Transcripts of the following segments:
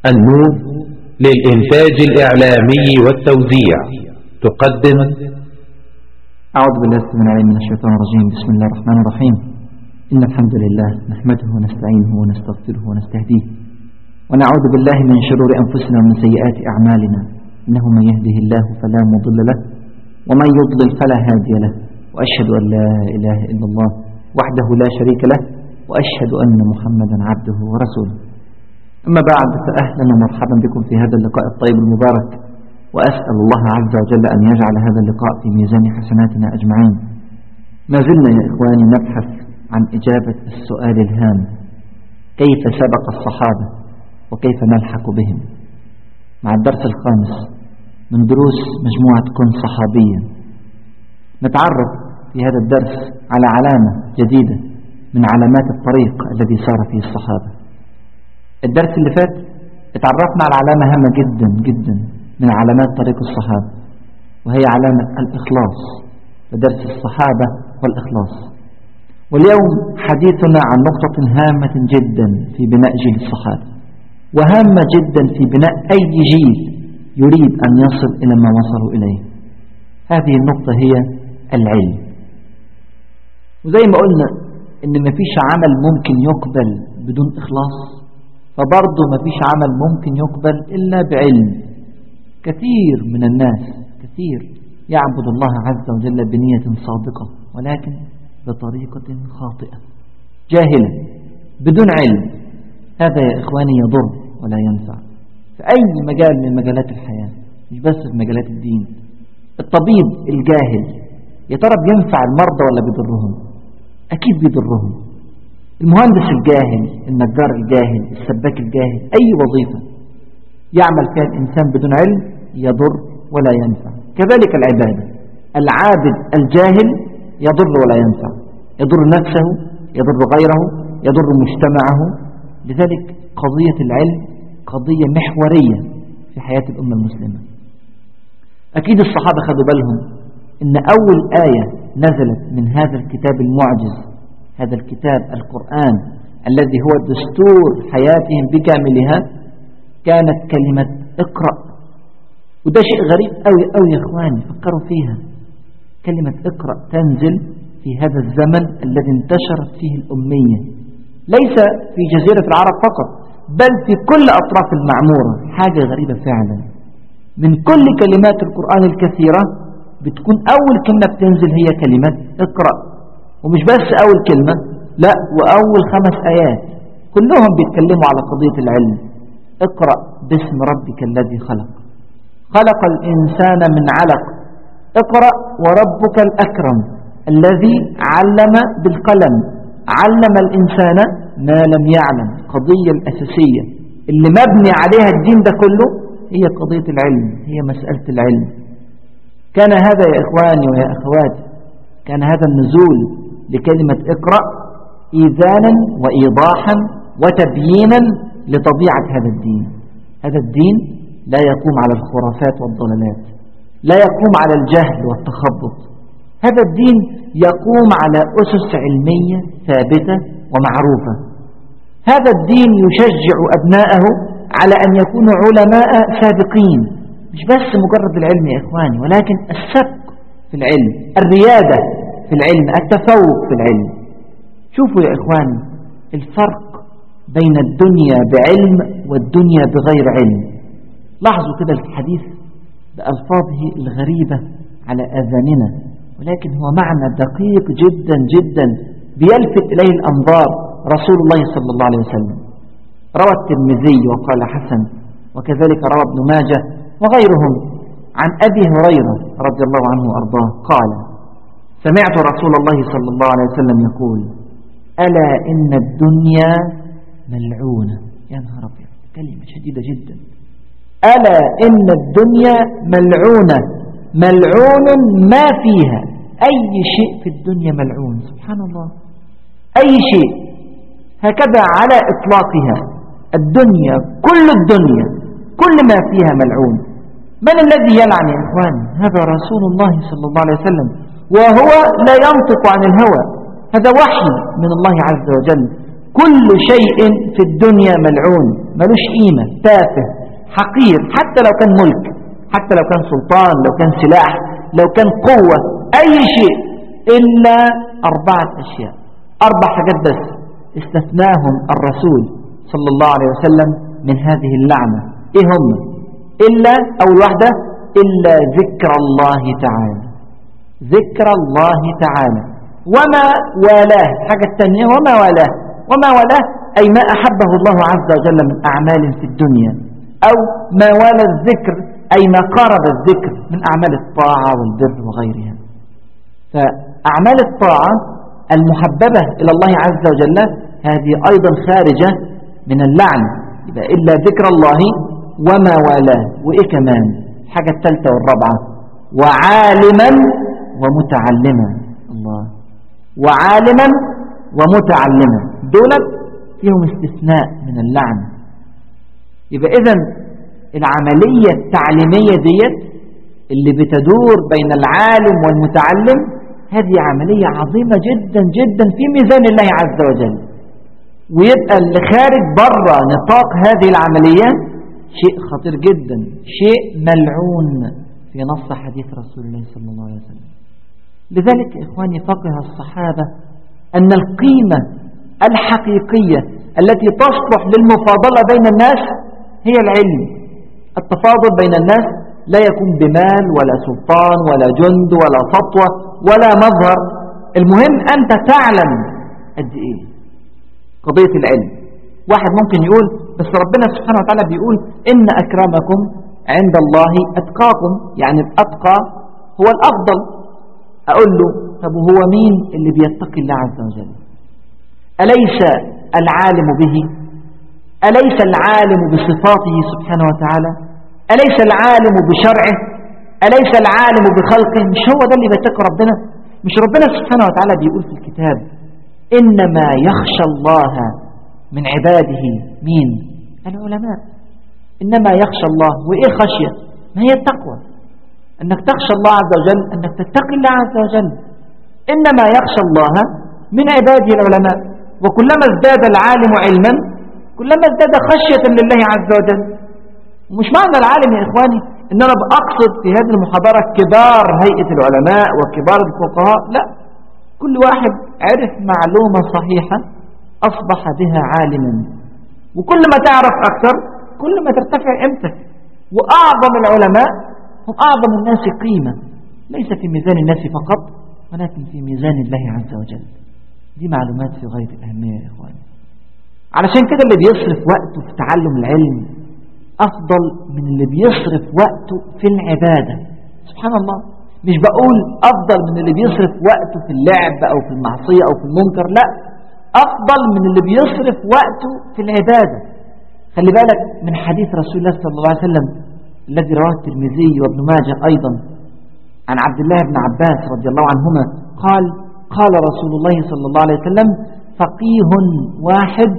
النور للإنتاج الإعلامي والتوزيع تقدم أعوذ بالله من العليم من الشيطان الرجيم بسم الله الرحمن الرحيم إن الحمد لله نحمده ونستعينه ونستغفره ونستهديه ونعوذ بالله من شرور أنفسنا ومن سيئات أعمالنا إنه من يهده الله فلا مضل له ومن يضلل فلا هادي له وأشهد أن لا إله إلا الله وحده لا شريك له وأشهد أن محمدا عبده ورسوله أما بعد فأهلا ومرحبا بكم في هذا اللقاء الطيب المبارك وأسأل الله عز وجل أن يجعل هذا اللقاء في ميزان حسناتنا أجمعين ما زلنا يا إخواني نبحث عن إجابة السؤال الهام كيف سبق الصحابة وكيف نلحق بهم مع الدرس الخامس من دروس مجموعة كن صحابيا نتعرف في هذا الدرس على علامة جديدة من علامات الطريق الذي سار فيه الصحابة الدرس اللي فات اتعرفنا على علامة هامة جدا جدا من علامات طريق الصحابة وهي علامة الإخلاص فدرس الصحابة والإخلاص واليوم حديثنا عن نقطة هامة جدا في بناء جيل الصحابة وهامة جدا في بناء أي جيل يريد أن يصل إلى ما وصلوا إليه هذه النقطة هي العلم وزي ما قلنا إن مفيش عمل ممكن يقبل بدون إخلاص فبرضه مفيش عمل ممكن يقبل إلا بعلم كثير من الناس كثير يعبد الله عز وجل بنية صادقة ولكن بطريقة خاطئة جاهلة بدون علم هذا يا إخواني يضر ولا ينفع في أي مجال من مجالات الحياة مش بس في مجالات الدين الطبيب الجاهل يا ترى بينفع المرضى ولا بيضرهم أكيد بيضرهم المهندس الجاهل النجار الجاهل السباك الجاهل أي وظيفة يعمل فيها الإنسان بدون علم يضر ولا ينفع كذلك العبادة العابد الجاهل يضر ولا ينفع يضر نفسه يضر غيره يضر مجتمعه لذلك قضية العلم قضية محورية في حياة الأمة المسلمة أكيد الصحابة خدوا بالهم إن أول آية نزلت من هذا الكتاب المعجز هذا الكتاب القرآن الذي هو دستور حياتهم بكاملها كانت كلمة اقرأ وده شيء غريب أوي أوي يا إخواني فكروا فيها كلمة اقرأ تنزل في هذا الزمن الذي انتشرت فيه الأمية ليس في جزيرة العرب فقط بل في كل أطراف المعمورة حاجة غريبة فعلا من كل كلمات القرآن الكثيرة بتكون أول كلمة بتنزل هي كلمة اقرأ ومش بس أول كلمة لا وأول خمس آيات كلهم بيتكلموا على قضية العلم اقرأ باسم ربك الذي خلق خلق الإنسان من علق اقرأ وربك الأكرم الذي علم بالقلم علم الإنسان ما لم يعلم قضية الأساسية اللي مبني عليها الدين ده كله هي قضية العلم هي مسألة العلم كان هذا يا إخواني ويا أخواتي كان هذا النزول لكلمة اقرأ إيذانا وإيضاحا وتبيينا لطبيعة هذا الدين هذا الدين لا يقوم على الخرافات والضلالات لا يقوم على الجهل والتخبط هذا الدين يقوم على أسس علمية ثابتة ومعروفة هذا الدين يشجع أبناءه على أن يكونوا علماء سابقين مش بس مجرد العلم يا إخواني ولكن السبق في العلم الريادة في العلم التفوق في العلم شوفوا يا إخواني الفرق بين الدنيا بعلم والدنيا بغير علم لاحظوا كده الحديث بألفاظه الغريبة على أذاننا ولكن هو معنى دقيق جدا جدا بيلفت إليه الأنظار رسول الله صلى الله عليه وسلم روى الترمذي وقال حسن وكذلك روى ابن ماجه وغيرهم عن أبي هريرة رضي الله عنه وأرضاه قال سمعت رسول الله صلى الله عليه وسلم يقول ألا إن الدنيا ملعونة يا نهار أبيض كلمة شديدة جدا ألا إن الدنيا ملعونة ملعون ما فيها أي شيء في الدنيا ملعون سبحان الله أي شيء هكذا على إطلاقها الدنيا كل الدنيا كل ما فيها ملعون من الذي يلعن يا إخوان هذا رسول الله صلى الله عليه وسلم وهو لا ينطق عن الهوى هذا وحي من الله عز وجل كل شيء في الدنيا ملعون ملوش قيمة تافه حقير حتى لو كان ملك حتى لو كان سلطان لو كان سلاح لو كان قوة أي شيء إلا أربعة أشياء أربع حاجات بس استثناهم الرسول صلى الله عليه وسلم من هذه اللعنة إيه هم إلا أول واحدة إلا ذكر الله تعالى ذكر الله تعالى وما والاه حاجة الثانية وما والاه وما والاه أي ما أحبه الله عز وجل من أعمال في الدنيا أو ما والى الذكر أي ما قارب الذكر من أعمال الطاعة والبر وغيرها فأعمال الطاعة المحببة إلى الله عز وجل هذه أيضا خارجة من اللعن يبقى إلا ذكر الله وما والاه وإيه كمان حاجة الثالثة والرابعة وعالما ومتعلما الله وعالما ومتعلما دولت فيهم استثناء من اللعن يبقى إذا العملية التعليمية ديت اللي بتدور بين العالم والمتعلم هذه عملية عظيمة جدا جدا في ميزان الله عز وجل ويبقى اللي خارج بره نطاق هذه العملية شيء خطير جدا شيء ملعون في نص حديث رسول الله صلى الله عليه وسلم لذلك إخواني فقه الصحابة أن القيمة الحقيقية التي تصلح للمفاضلة بين الناس هي العلم التفاضل بين الناس لا يكون بمال ولا سلطان ولا جند ولا سطوة ولا مظهر المهم أنت تعلم قد إيه قضية العلم واحد ممكن يقول بس ربنا سبحانه وتعالى بيقول إن أكرمكم عند الله أتقاكم يعني الأتقى هو الأفضل أقول له طب هو مين اللي بيتقي الله عز وجل أليس العالم به أليس العالم بصفاته سبحانه وتعالى أليس العالم بشرعه أليس العالم بخلقه مش هو ده اللي بيتقي ربنا مش ربنا سبحانه وتعالى بيقول في الكتاب إنما يخشى الله من عباده مين العلماء إنما يخشى الله وإيه خشية ما هي التقوى أنك تخشى الله عز وجل أنك تتقي الله عز وجل إنما يخشى الله من عباده العلماء وكلما ازداد العالم علما كلما ازداد خشية لله عز وجل ومش معنى العالم يا إخواني إن أنا بأقصد في هذه المحاضرة كبار هيئة العلماء وكبار الفقهاء لا كل واحد عرف معلومة صحيحة أصبح بها عالما وكل ما تعرف أكثر كل ما ترتفع قيمتك وأعظم العلماء هم أعظم الناس قيمة ليس في ميزان الناس فقط ولكن في ميزان الله عز وجل دي معلومات في غاية الأهمية يا إخواني علشان كده اللي بيصرف وقته في تعلم العلم أفضل من اللي بيصرف وقته في العبادة سبحان الله مش بقول أفضل من اللي بيصرف وقته في اللعب أو في المعصية أو في المنكر لا أفضل من اللي بيصرف وقته في العبادة خلي بالك من حديث رسول الله صلى الله عليه وسلم الذي رواه الترمذي وابن ماجه أيضا عن عبد الله بن عباس رضي الله عنهما قال قال رسول الله صلى الله عليه وسلم فقيه واحد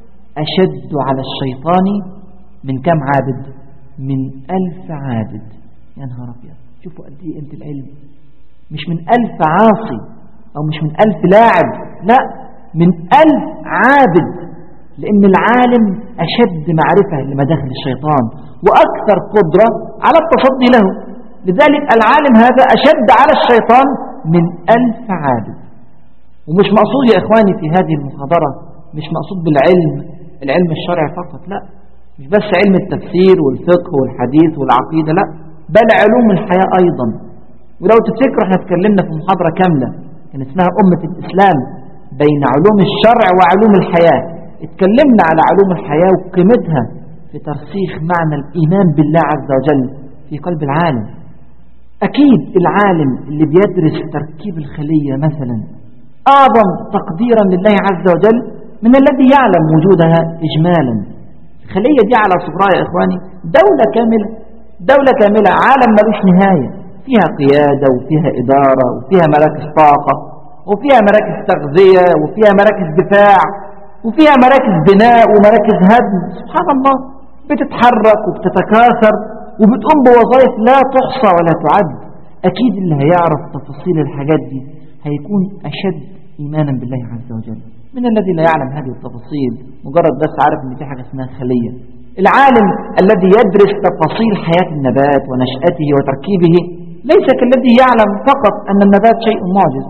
أشد على الشيطان من كم عابد من ألف عابد يا نهار أبيض شوفوا قد إيه أنت العلم مش من ألف عاصي أو مش من ألف لاعب لا من ألف عابد لأن العالم أشد معرفة لمداخل الشيطان وأكثر قدرة على التصدي له لذلك العالم هذا أشد على الشيطان من ألف عابد ومش مقصود يا إخواني في هذه المحاضرة مش مقصود بالعلم العلم الشرعي فقط لا مش بس علم التفسير والفقه والحديث والعقيدة لا بل علوم الحياة أيضا ولو تفتكروا احنا اتكلمنا في محاضرة كاملة كان اسمها أمة الإسلام بين علوم الشرع وعلوم الحياة اتكلمنا على علوم الحياة وقيمتها في ترسيخ معنى الإيمان بالله عز وجل في قلب العالم أكيد العالم اللي بيدرس تركيب الخلية مثلا أعظم تقديرا لله عز وجل من الذي يعلم وجودها إجمالا الخلية دي على صغرها يا إخواني دولة كاملة دولة كاملة عالم ملوش نهاية فيها قيادة وفيها إدارة وفيها مراكز طاقة وفيها مراكز تغذية وفيها مراكز دفاع وفيها مراكز بناء ومراكز هدم سبحان الله بتتحرك وبتتكاثر وبتقوم بوظائف لا تحصى ولا تعد أكيد اللي هيعرف تفاصيل الحاجات دي هيكون أشد إيمانا بالله عز وجل من الذي لا يعلم هذه التفاصيل مجرد بس عارف ان في حاجة اسمها خلية العالم الذي يدرس تفاصيل حياة النبات ونشأته وتركيبه ليس كالذي يعلم فقط أن النبات شيء معجز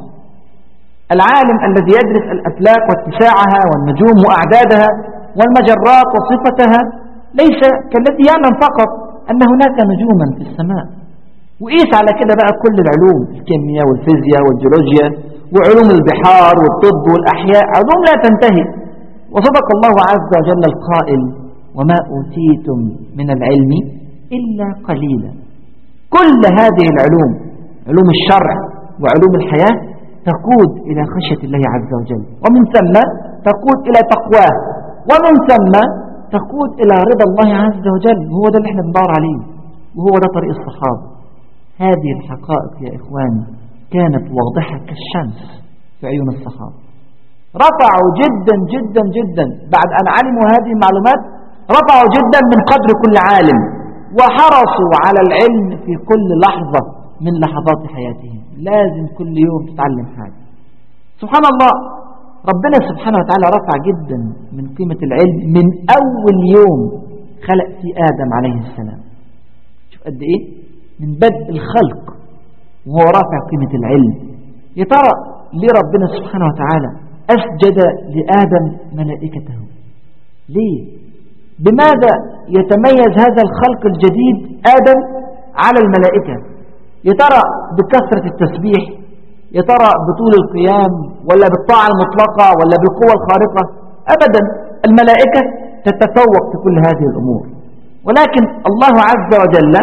العالم الذي يدرس الأفلاك واتساعها والنجوم وأعدادها والمجرات وصفتها ليس كالذي يعلم فقط أن هناك نجوما في السماء وقيس على كده بقى كل العلوم الكيمياء والفيزياء والجيولوجيا وعلوم البحار والطب والأحياء علوم لا تنتهي وصدق الله عز وجل القائل وما أوتيتم من العلم إلا قليلا كل هذه العلوم علوم الشرع وعلوم الحياة تقود إلى خشية الله عز وجل ومن ثم تقود إلى تقواه ومن ثم تقود إلى رضا الله عز وجل وهو ده اللي احنا بندور عليه وهو ده طريق الصحابة هذه الحقائق يا إخواني كانت واضحة كالشمس في عيون الصحابة رفعوا جدا جدا جدا بعد أن علموا هذه المعلومات رفعوا جدا من قدر كل عالم وحرصوا على العلم في كل لحظة من لحظات حياتهم لازم كل يوم تتعلم حاجة سبحان الله ربنا سبحانه وتعالى رفع جدا من قيمة العلم من أول يوم خلق في آدم عليه السلام شوف قد إيه من بدء الخلق وهو رافع قيمة العلم يا ترى ليه ربنا سبحانه وتعالى أسجد لآدم ملائكته ليه بماذا يتميز هذا الخلق الجديد آدم على الملائكة يا ترى بكثرة التسبيح يا ترى بطول القيام ولا بالطاعة المطلقة ولا بالقوة الخارقة أبدا الملائكة تتفوق في كل هذه الأمور ولكن الله عز وجل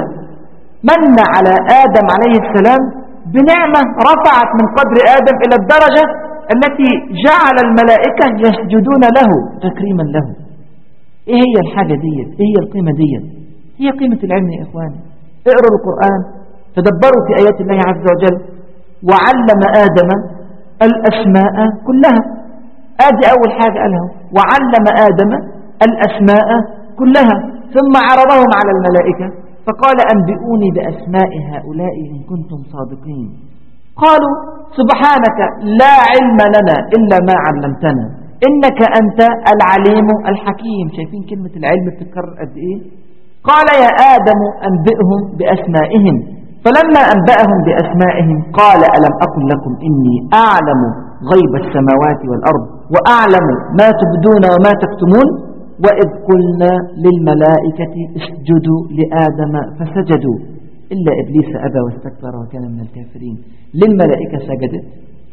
من على آدم عليه السلام بنعمة رفعت من قدر آدم إلى الدرجة التي جعل الملائكة يسجدون له تكريما له ايه هي الحاجة ديت ايه هي القيمة ديت هي قيمة العلم يا اخواني اقروا القرآن تدبروا في آيات الله عز وجل وعلم آدم الأسماء كلها آدي أول حاجة قالها وعلم آدم الأسماء كلها ثم عرضهم على الملائكة فقال أنبئوني بأسماء هؤلاء إن كنتم صادقين قالوا سبحانك لا علم لنا إلا ما علمتنا إنك أنت العليم الحكيم شايفين كلمة العلم بتتكرر قد إيه قال يا آدم أنبئهم بأسمائهم فلما أنبأهم بأسمائهم قال ألم أقل لكم إني أعلم غيب السماوات والأرض وأعلم ما تبدون وما تكتمون وإذ قلنا للملائكة اسجدوا لآدم فسجدوا إلا إبليس أبى واستكبر وكان من الكافرين للملائكة سجدت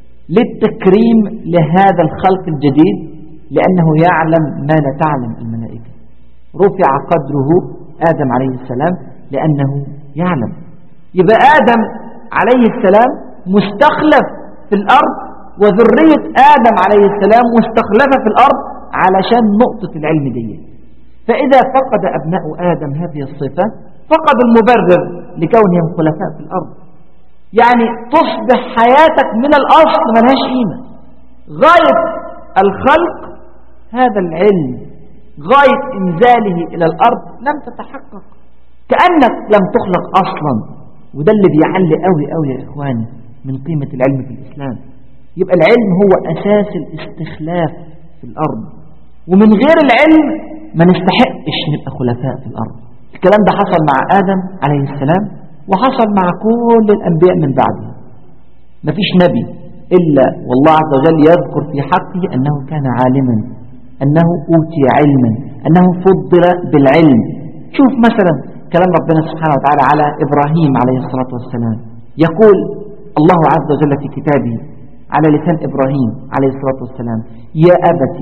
للتكريم لهذا الخلق الجديد لأنه يعلم ما لا تعلم الملائكة رفع قدره آدم عليه السلام لأنه يعلم يبقى آدم عليه السلام مستخلف في الأرض وذرية آدم عليه السلام مستخلفة في الأرض علشان نقطة العلم دي فإذا فقد أبناء آدم هذه الصفة فقد المبرر لكونهم خلفاء في الأرض يعني تصبح حياتك من الأصل ملهاش قيمة غاية الخلق هذا العلم غاية إنزاله إلى الأرض لم تتحقق كأنك لم تخلق أصلا وده اللي بيعلي قوي قوي يا إخواني من قيمة العلم في الإسلام يبقى العلم هو أساس الاستخلاف في الأرض ومن غير العلم ما نستحقش نبقى خلفاء في الأرض الكلام ده حصل مع آدم عليه السلام وحصل مع كل الأنبياء من بعده مفيش نبي إلا والله عز وجل يذكر في حقه أنه كان عالما أنه أوتي علما أنه فضل بالعلم شوف مثلا كلام ربنا سبحانه وتعالى على إبراهيم عليه الصلاة والسلام يقول الله عز وجل في كتابه على لسان إبراهيم عليه الصلاة والسلام يا أبت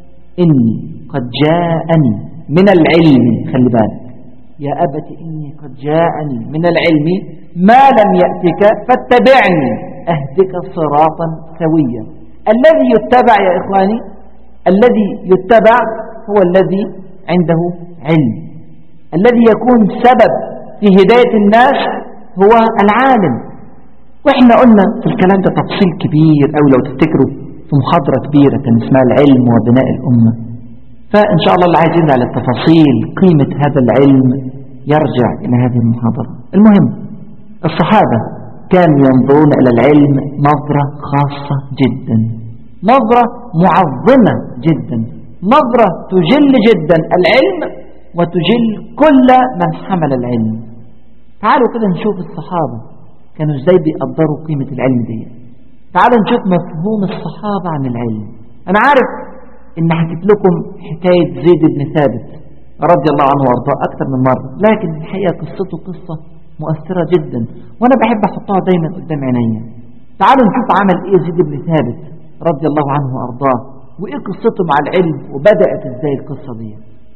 إني قد جاءني من العلم خلي بالك يا أبت إني قد جاءني من العلم ما لم يأتك فاتبعني أهدك صراطا سويا الذي يتبع يا إخواني الذي يتبع هو الذي عنده علم الذي يكون سبب في هداية الناس هو العالم وإحنا قلنا في الكلام ده تفصيل كبير أو لو تفتكروا في محاضرة كبيرة كان اسمها العلم وبناء الأمة فإن شاء الله اللي عايز يرجع للتفاصيل قيمة هذا العلم يرجع إلى هذه المحاضرة المهم الصحابة كانوا ينظرون إلى العلم نظرة خاصة جدا نظرة معظمة جدا نظرة تجل جدا العلم وتجل كل من حمل العلم تعالوا كده نشوف الصحابة كانوا ازاي بيقدروا قيمة العلم دي تعالوا نشوف مفهوم الصحابة عن العلم أنا عارف إن حكيت لكم حكاية زيد بن ثابت رضي الله عنه وارضاه أكثر من مرة لكن الحقيقة قصته قصة مؤثرة جدا وأنا بحب أحطها دايما قدام عينيا تعالوا نشوف عمل إيه زيد بن ثابت رضي الله عنه وارضاه وإيه قصته مع العلم وبدأت إزاي القصة دي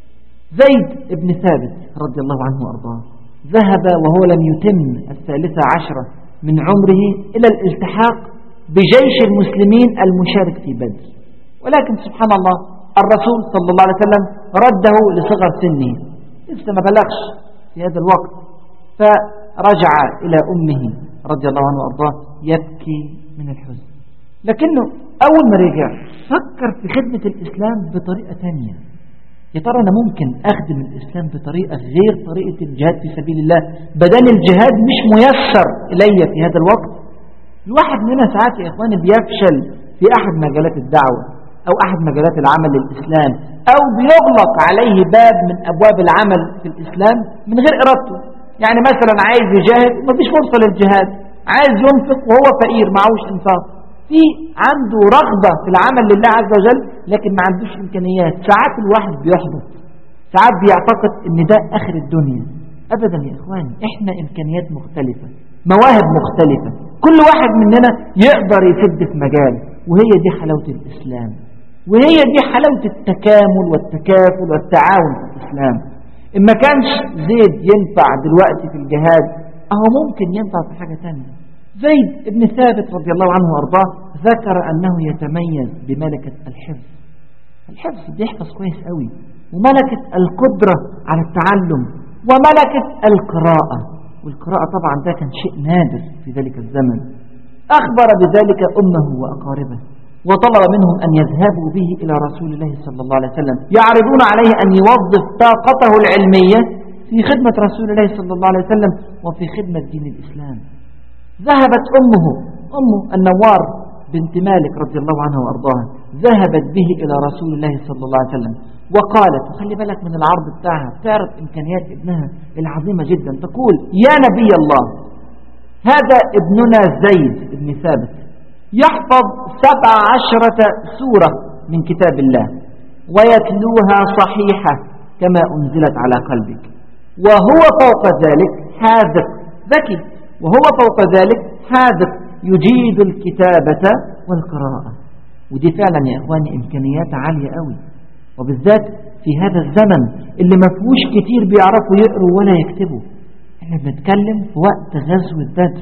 زيد بن ثابت رضي الله عنه وارضاه ذهب وهو لم يتم الثالثة عشرة من عمره إلى الالتحاق بجيش المسلمين المشارك في بدر ولكن سبحان الله الرسول صلى الله عليه وسلم رده لصغر سنه لسه ما بلغش في هذا الوقت فرجع إلى أمه رضي الله عنه وأرضاه يبكي من الحزن لكنه أول ما رجع فكر في خدمة الإسلام بطريقة تانية يا ترى أنا ممكن أخدم الإسلام بطريقة غير طريقة الجهاد في سبيل الله بدل الجهاد مش ميسر إلي في هذا الوقت الواحد مننا ساعات يا إخواني بيفشل في أحد مجالات الدعوة أو أحد مجالات العمل للإسلام أو بيغلق عليه باب من أبواب العمل في الإسلام من غير إرادته يعني مثلا عايز يجاهد مفيش فرصة للجهاد عايز ينفق وهو فقير معهوش إنفاق في عنده رغبة في العمل لله عز وجل لكن ما عندوش إمكانيات ساعات الواحد بيحبط ساعات بيعتقد ان ده آخر الدنيا أبدا يا إخواني إحنا إمكانيات مختلفة مواهب مختلفة كل واحد مننا يقدر يسد في مجال وهي دي حلاوة الإسلام وهي دي حلاوة التكامل والتكافل والتعاون في الإسلام إن ما كانش زيد ينفع دلوقتي في الجهاد أهو ممكن ينفع في حاجة تانية زيد ابن ثابت رضي الله عنه وارضاه ذكر أنه يتميز بملكة الحفظ الحفظ بيحفظ كويس قوي وملكة القدرة على التعلم وملكة القراءة والقراءة طبعا ده كان شيء نادر في ذلك الزمن أخبر بذلك أمه وأقاربه وطلب منهم أن يذهبوا به إلى رسول الله صلى الله عليه وسلم يعرضون عليه أن يوظف طاقته العلمية في خدمة رسول الله صلى الله عليه وسلم وفي خدمة دين الإسلام ذهبت أمه أمه النوار بنت مالك رضي الله عنها وأرضاها ذهبت به إلى رسول الله صلى الله عليه وسلم وقالت وخلي بالك من العرض بتاعها تعرف إمكانيات ابنها العظيمة جدا تقول يا نبي الله هذا ابننا زيد بن ثابت يحفظ سبع عشرة سورة من كتاب الله ويتلوها صحيحة كما أنزلت على قلبك وهو فوق ذلك حاذق ذكي وهو فوق ذلك حاذق يجيد الكتابة والقراءة ودي فعلا يا إخواني إمكانيات عالية قوي وبالذات في هذا الزمن اللي ما فيهوش كتير بيعرفوا يقروا ولا يكتبوا احنا بنتكلم في وقت غزو بدر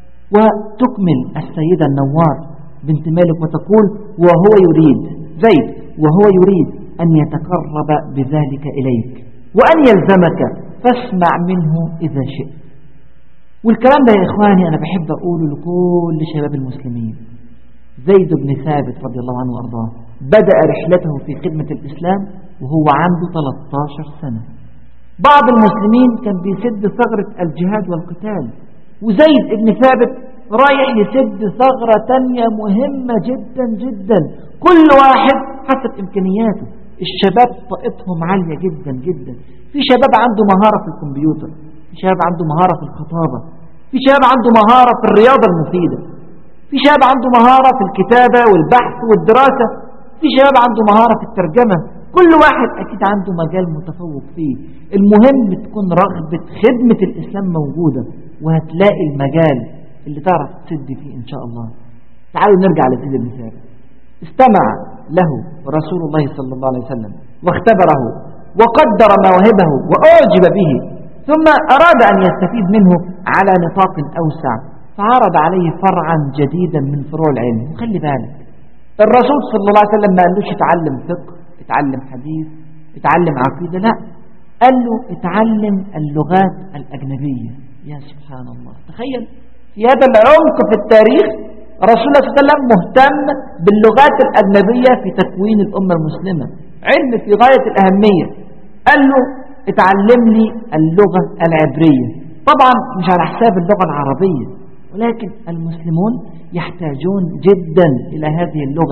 وتكمل السيدة النوار بنت مالك وتقول وهو يريد زيد وهو يريد أن يتقرب بذلك إليك وأن يلزمك فاسمع منه إذا شئت والكلام ده يا إخواني أنا بحب أقوله لكل شباب المسلمين زيد بن ثابت رضي الله عنه وأرضاه بدأ رحلته في خدمة الإسلام وهو عنده 13 سنة بعض المسلمين كان بيسد ثغرة الجهاد والقتال وزيد بن ثابت رايح يسد ثغرة تانية مهمة جدا جدا كل واحد حسب إمكانياته الشباب طاقتهم عالية جدا جدا في شباب عنده مهارة في الكمبيوتر في شباب عنده مهارة في الخطابة في شباب عنده مهارة في الرياضة المفيدة في شباب عنده مهارة في الكتابة والبحث والدراسة في شباب عنده مهارة في الترجمة كل واحد أكيد عنده مجال متفوق فيه المهم تكون رغبة خدمة الإسلام موجودة وهتلاقي المجال اللي تعرف تسد فيه إن شاء الله تعالوا نرجع لزيد بن ثابت استمع له رسول الله صلى الله عليه وسلم واختبره وقدر مواهبه وأعجب به ثم أراد أن يستفيد منه على نطاق أوسع فعرض عليه فرعا جديدا من فروع العلم خلي بالك الرسول صلى الله عليه وسلم ما قالوش اتعلم فقه اتعلم حديث اتعلم عقيدة لا قال له اتعلم اللغات الأجنبية يا سبحان الله تخيل في هذا العمق في التاريخ رسول الله صلى الله عليه وسلم مهتم باللغات الأجنبية في تكوين الأمة المسلمة علم في غاية الأهمية قال له اتعلم لي اللغة العبرية طبعا مش على حساب اللغة العربية ولكن المسلمون يحتاجون جدا إلى هذه اللغة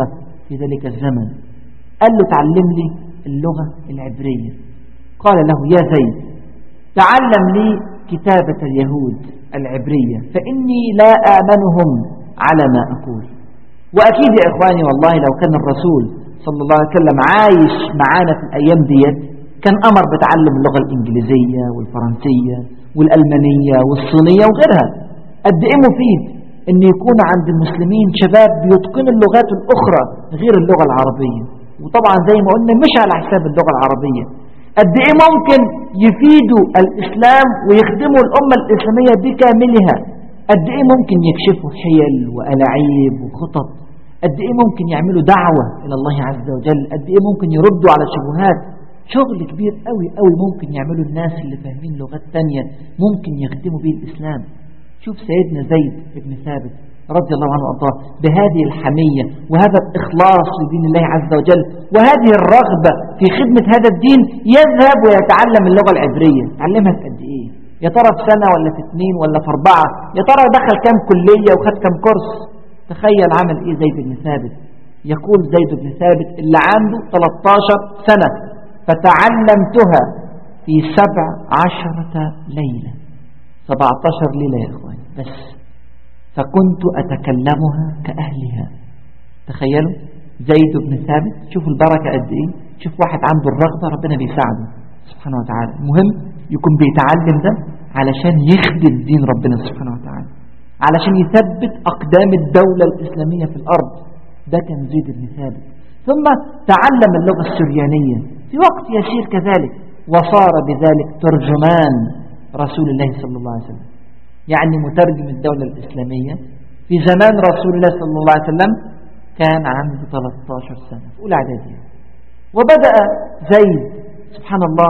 في ذلك الزمن قال له تعلم لي اللغة العبرية قال له يا زيد تعلم لي كتابة اليهود العبرية فإني لا آمنهم على ما أقول وأكيد يا إخواني والله لو كان الرسول صلى الله عليه وسلم عايش معانا في الأيام ديت كان أمر بتعلم اللغة الإنجليزية والفرنسية والألمانية والصينية وغيرها قد إيه مفيد أن يكون عند المسلمين شباب بيتقنوا اللغات الأخرى غير اللغة العربية وطبعا زي ما قلنا مش على حساب اللغة العربية قد إيه ممكن يفيدوا الإسلام ويخدموا الأمة الإسلامية بكاملها قد إيه ممكن يكشفوا حيل وألاعيب وخطط قد إيه ممكن يعملوا دعوة إلى الله عز وجل قد إيه ممكن يردوا على شبهات شغل كبير قوي قوي ممكن يعملوا الناس اللي فاهمين لغات تانية ممكن يخدموا به الإسلام شوف سيدنا زيد بن ثابت رضي الله عنه وأرضاه بهذه الحمية وهذا الإخلاص لدين الله عز وجل وهذه الرغبة في خدمة هذا الدين يذهب ويتعلم اللغة العبرية تعلمها في قد إيه يا ترى في سنة ولا في اثنين ولا في أربعة يا ترى دخل كام كلية وخد كام كورس تخيل عمل إيه زيد بن ثابت يقول زيد بن ثابت اللي عنده 13 سنة فتعلمتها في سبع عشرة ليلة 17 ليلة يا إخواني بس فكنت أتكلمها كأهلها تخيلوا زيد بن ثابت شوف البركة قد إيه شوف واحد عنده الرغبة ربنا بيساعده سبحانه وتعالى المهم يكون بيتعلم ده علشان يخدم دين ربنا سبحانه وتعالى علشان يثبت أقدام الدولة الإسلامية في الأرض ده كان زيد بن ثابت ثم تعلم اللغة السريانية في وقت يسير كذلك وصار بذلك ترجمان رسول الله صلى الله عليه وسلم يعني مترجم الدولة الإسلامية في زمان رسول الله صلى الله عليه وسلم كان عنده 13 سنة في أولى إعدادية وبدأ زيد سبحان الله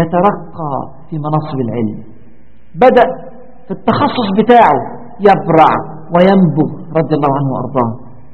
يترقى في مناصب العلم بدأ في التخصص بتاعه يبرع وينبغ رضي الله عنه وأرضاه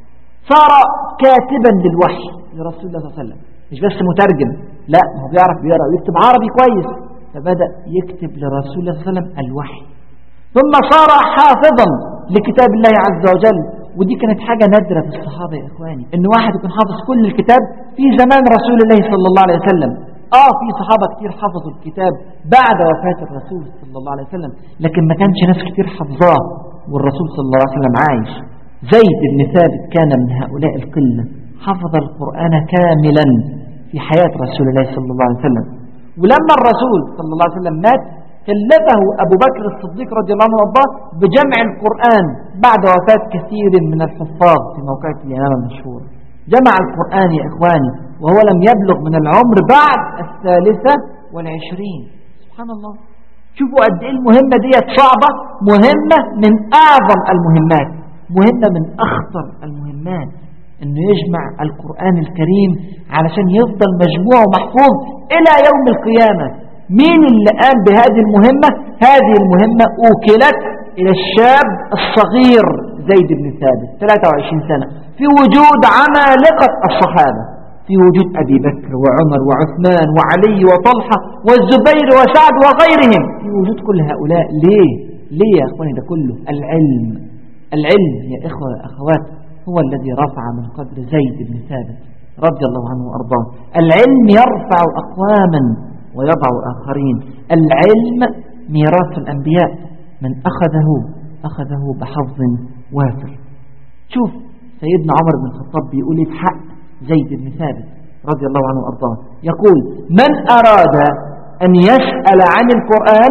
صار كاتبا للوحي لرسول الله صلى الله عليه وسلم مش بس مترجم لا هو بيعرف بيقرأ ويكتب عربي كويس فبدأ يكتب لرسول الله صلى الله عليه وسلم الوحي ثم صار حافظا لكتاب الله عز وجل ودي كانت حاجة نادرة في الصحابة يا إخواني إن واحد يكون حافظ كل الكتاب في زمان رسول الله صلى الله عليه وسلم آه في صحابة كتير حفظوا الكتاب بعد وفاة الرسول صلى الله عليه وسلم لكن ما كانش ناس كتير حفظاه والرسول صلى الله عليه وسلم عايش زيد بن ثابت كان من هؤلاء القلة حفظ القرآن كاملا في حياة رسول الله صلى الله عليه وسلم ولما الرسول صلى الله عليه وسلم مات كلفه أبو بكر الصديق رضي الله عنه وارضاه بجمع القرآن بعد وفاة كثير من الحفاظ في موقعة اليمامة المشهورة جمع القرآن يا إخواني وهو لم يبلغ من العمر بعد الثالثة والعشرين سبحان الله شوفوا قد إيه المهمة دي صعبة مهمة من أعظم المهمات مهمة من أخطر المهمات أنه يجمع القرآن الكريم علشان يفضل مجموع ومحفوظ إلى يوم القيامة مين اللي قام بهذه المهمة هذه المهمة أوكلت إلى الشاب الصغير زيد بن ثابت 23 سنة في وجود عمالقة الصحابة في وجود أبي بكر وعمر وعثمان وعلي وطلحة والزبير وسعد وغيرهم في وجود كل هؤلاء ليه ليه يا أخواني ده كله العلم العلم يا إخوة أخوات هو الذي رفع من قدر زيد بن ثابت رضي الله عنه وأرضاه العلم يرفع أقواما ويضع آخرين العلم ميراث الأنبياء من أخذه أخذه بحظ وافر شوف سيدنا عمر بن الخطاب بيقول في حق زيد بن ثابت رضي الله عنه وأرضاه يقول من أراد أن يسأل عن القرآن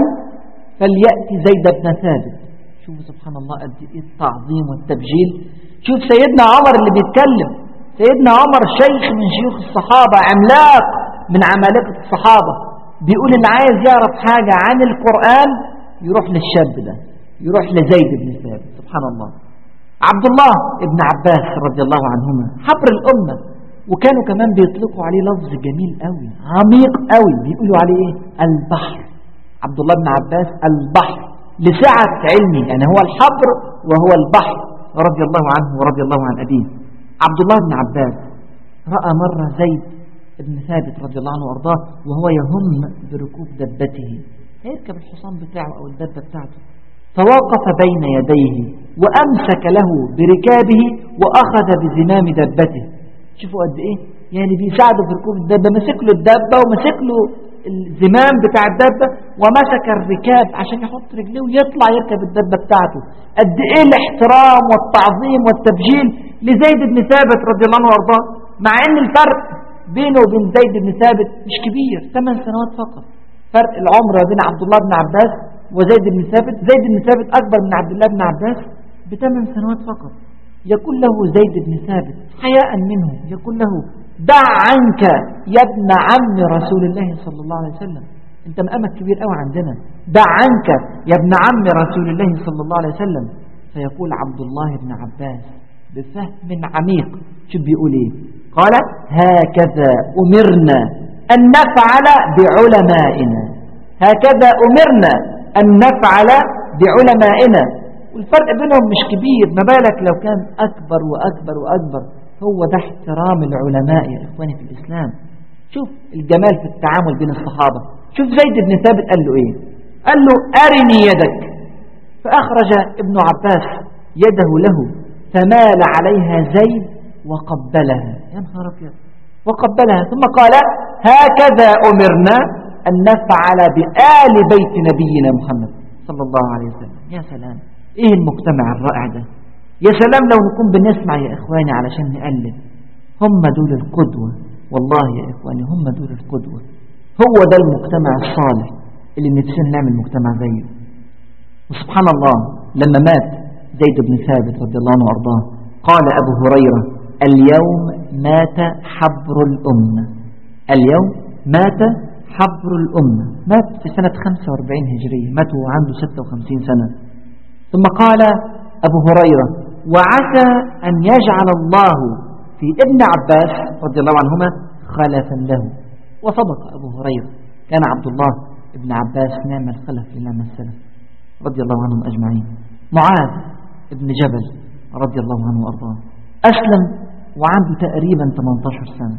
فليأتي زيد بن ثابت شوف سبحان الله قد إيه التعظيم والتبجيل شوف سيدنا عمر اللي بيتكلم سيدنا عمر شيخ من شيوخ الصحابة عملاق من عمالقة الصحابة بيقول اللي عايز يعرف حاجة عن القرآن يروح للشاب ده يروح لزيد بن ثابت سبحان الله عبد الله ابن عباس رضي الله عنهما حبر الأمة وكانوا كمان بيطلقوا عليه لفظ جميل قوي عميق قوي بيقولوا عليه ايه البحر عبد الله بن عباس البحر لسعة علمه يعني هو الحبر وهو البحر رضي الله عنه ورضي الله عن أبيه عبد الله بن عباس رأى مرة زيد ابن ثابت رضي الله عنه وارضاه وهو يهم بركوب دبته هيركب الحصان بتاعه أو الدبة بتاعته فوقف بين يديه وأمسك له بركابه وأخذ بزمام دبته شوفوا قد ايه يعني بيساعده في ركوب الدابة مسك له الدابة ومسك له الزمام بتاع الدابة ومسك الركاب عشان يحط رجليه ويطلع يركب الدابة بتاعته قد ايه الاحترام والتعظيم والتبجيل لزيد بن ثابت رضي الله عنه وارضاه مع ان الفرق بينه وبين زيد بن ثابت مش كبير 8 سنوات فقط فرق العمر بين عبد الله بن عباس وزيد بن ثابت زيد بن ثابت أكبر من عبد الله بن عباس بثمان سنوات فقط يقول له زيد بن ثابت حياء منه يقول له دع عنك يا ابن عم رسول الله صلى الله عليه وسلم انت مقامك كبير قوي عندنا دع عنك يا ابن عم رسول الله صلى الله عليه وسلم فيقول عبد الله بن عباس بفهم عميق شو بيقول ايه قال هكذا أمرنا أن نفعل بعلمائنا هكذا أمرنا أن نفعل بعلمائنا والفرق بينهم مش كبير ما بالك لو كان أكبر وأكبر وأكبر هو ده احترام العلماء يا إخواني في الإسلام شوف الجمال في التعامل بين الصحابة شوف زيد بن ثابت قال له إيه قال له أرني يدك فأخرج ابن عباس يده له فمال عليها زيد وقبلها يا نهار أبيض وقبلها ثم قال هكذا أمرنا أن نفعل بآل بيت نبينا محمد صلى الله عليه وسلم يا سلام إيه المجتمع الرائع ده يا سلام لو نكون بنسمع يا إخواني علشان نقلد هم دول القدوة والله يا إخواني هم دول القدوة هو ده المجتمع الصالح اللي نفسنا نعمل مجتمع زيه وسبحان الله لما مات زيد بن ثابت رضي الله عنه وأرضاه قال أبو هريرة اليوم مات حبر الأمة اليوم مات حبر الأمة مات في سنة 45 هجرية مات وهو عنده 56 سنة ثم قال أبو هريرة وعسى أن يجعل الله في ابن عباس رضي الله عنهما خلفا له وصدق أبو هريرة كان عبد الله ابن عباس نعم الخلف لنعم السلف رضي الله عنهم أجمعين معاذ ابن جبل رضي الله عنه وأرضاه أسلم وعنده تقريبا 18 سنة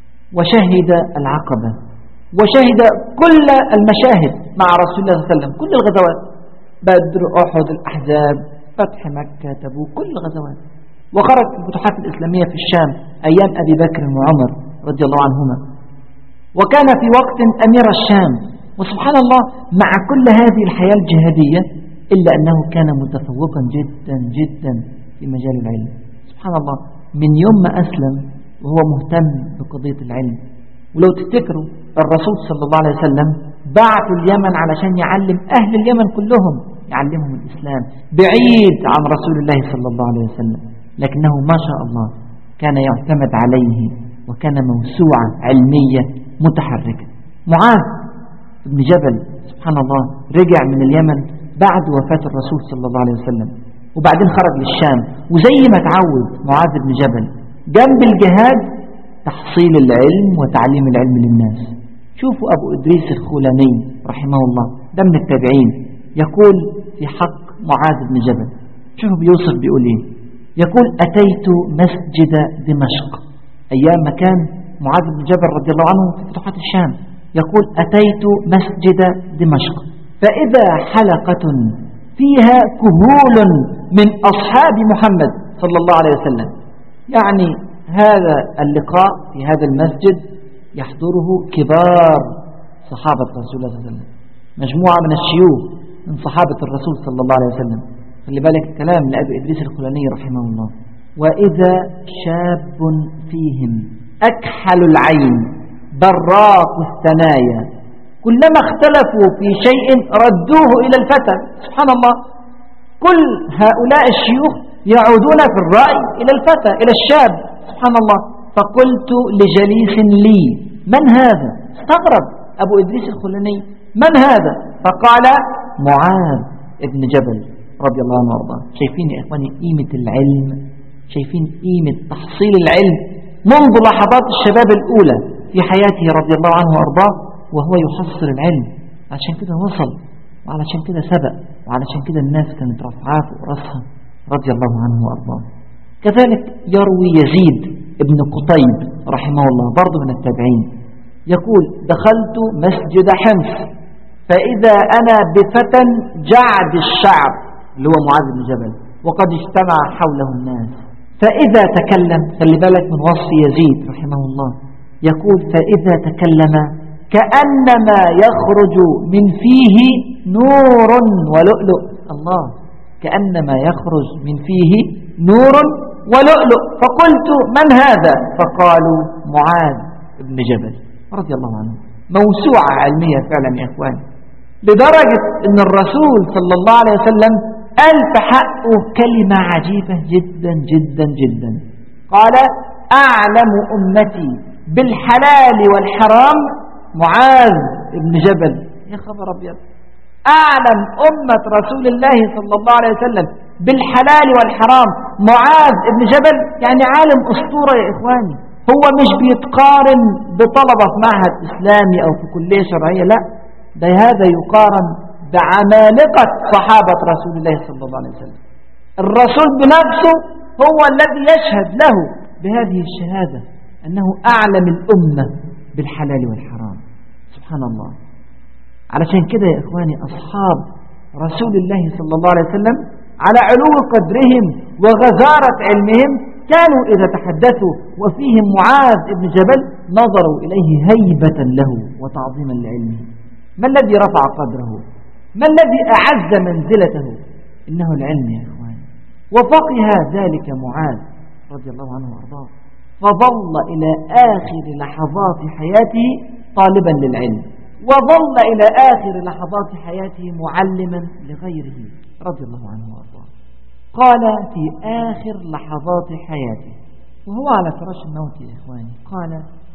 وشهد العقبة وشهد كل المشاهد مع رسول الله صلى الله عليه وسلم كل الغزوات بدر أحد الأحزاب فتح مكة تبوك كل الغزوات وخرج في الفتوحات الإسلامية في الشام أيام أبي بكر وعمر رضي الله عنهما وكان في وقت أمير الشام وسبحان الله مع كل هذه الحياة الجهادية إلا أنه كان متفوقا جدا جدا في مجال العلم سبحان الله من يوم ما أسلم وهو مهتم بقضية العلم ولو تفتكروا الرسول صلى الله عليه وسلم بعثوا اليمن علشان يعلم أهل اليمن كلهم يعلمهم الإسلام بعيد عن رسول الله صلى الله عليه وسلم لكنه ما شاء الله كان يعتمد عليه وكان موسوعة علمية متحركة معاذ بن جبل سبحان الله رجع من اليمن بعد وفاة الرسول صلى الله عليه وسلم وبعدين خرج للشام وزي ما تعود معاذ بن جبل جنب الجهاد تحصيل العلم وتعليم العلم للناس شوفوا أبو إدريس الخولاني رحمه الله ده من التابعين يقول في حق معاذ بن جبل شوفوا بيوصف بيقول إيه يقول أتيت مسجد دمشق أيام ما كان معاذ بن جبل رضي الله عنه في فتوحات الشام يقول أتيت مسجد دمشق فإذا حلقة فيها كهول من أصحاب محمد صلى الله عليه وسلم يعني هذا اللقاء في هذا المسجد يحضره كبار صحابة رسول الله صلى الله عليه وسلم مجموعة من الشيوخ من صحابة الرسول صلى الله عليه وسلم خلي بالك الكلام لأبي إدريس الخلاني رحمه الله وإذا شاب فيهم أكحل العين براق الثنايا كلما اختلفوا في شيء ردوه إلى الفتى سبحان الله كل هؤلاء الشيوخ يعودون في الرأي إلى الفتى إلى الشاب سبحان الله فقلت لجليس لي من هذا استغرب أبو إدريس الخلاني من هذا فقال معاذ ابن جبل رضي الله عنه وارضاه شايفين يا إخواني قيمة العلم شايفين قيمة تحصيل العلم منذ لحظات الشباب الأولى في حياته رضي الله عنه وارضاه وهو يحصل العلم عشان كده وصل وعلشان كده سبق وعلشان كده الناس كانت رفعاه فوق راسها رضي الله عنه وارضاه كذلك يروي يزيد ابن قطيب رحمه الله برضه من التابعين يقول دخلت مسجد حمص فإذا أنا بفتى جعد الشعب اللي هو معاذ بن جبل وقد اجتمع حوله الناس فإذا تكلم خلي بالك من وصف يزيد رحمه الله يقول فإذا تكلم كأنما يخرج من فيه نور ولؤلؤ الله كأنما يخرج من فيه نور ولؤلؤ فقلت من هذا فقالوا معاذ بن جبل رضي الله عنه موسوعة علمية فعلا يا إخوان لدرجة أن الرسول صلى الله عليه وسلم قال في حقه كلمة عجيبة جدا جدا جدا قال أعلم أمتي بالحلال والحرام معاذ بن جبل يا خبر أبيض أعلم أمة رسول الله صلى الله عليه وسلم بالحلال والحرام معاذ بن جبل يعني عالم أسطورة يا إخواني هو مش بيتقارن بطلبة في معهد إسلامي أو في كلية شرعية لا ده هذا يقارن بعمالقة صحابة رسول الله صلى الله عليه وسلم الرسول بنفسه هو الذي يشهد له بهذه الشهادة أنه أعلم الأمة بالحلال والحرام سبحان الله علشان كده يا إخواني أصحاب رسول الله صلى الله عليه وسلم على علو قدرهم وغزارة علمهم كانوا إذا تحدثوا وفيهم معاذ بن جبل نظروا إليه هيبة له وتعظيما لعلمه ما الذي رفع قدره ما الذي أعز منزلته إنه العلم يا إخواني وفقه ذلك معاذ رضي الله عنه وأرضاه فظل إلى آخر لحظات حياته طالبا للعلم وظل إلى آخر لحظات حياته معلما لغيره رضي الله عنه وأرضاه قال في آخر لحظات حياته وهو على فراش الموت يا إخواني قال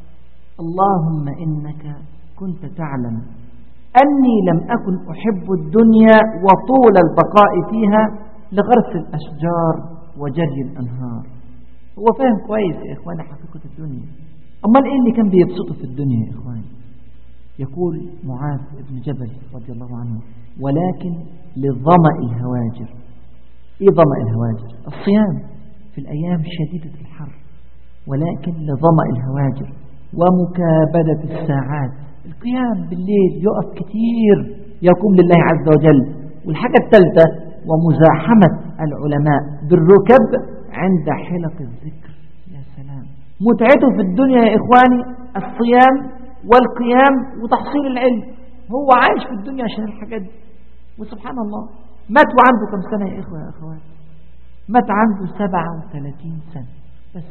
اللهم إنك كنت تعلم أني لم أكن أحب الدنيا وطول البقاء فيها لغرس الأشجار وجري الأنهار هو فاهم كويس يا إخواني حقيقة الدنيا أمال إيه اللي كان بيبسطه في الدنيا يا إخواني يقول معاذ بن جبل رضي الله عنه ولكن لظمأ الهواجر إيه ظمأ الهواجر الصيام في الأيام شديدة الحر ولكن لظمأ الهواجر ومكابدة الساعات القيام بالليل يقف كتير يقوم لله عز وجل والحاجة الثالثة ومزاحمة العلماء بالركب عند حلق الذكر يا سلام متعته في الدنيا يا إخواني الصيام والقيام وتحصيل العلم هو عايش في الدنيا عشان الحاجات دي وسبحان الله مات وعنده كم سنة يا إخوة يا أخوات مات عنده 37 سنة بس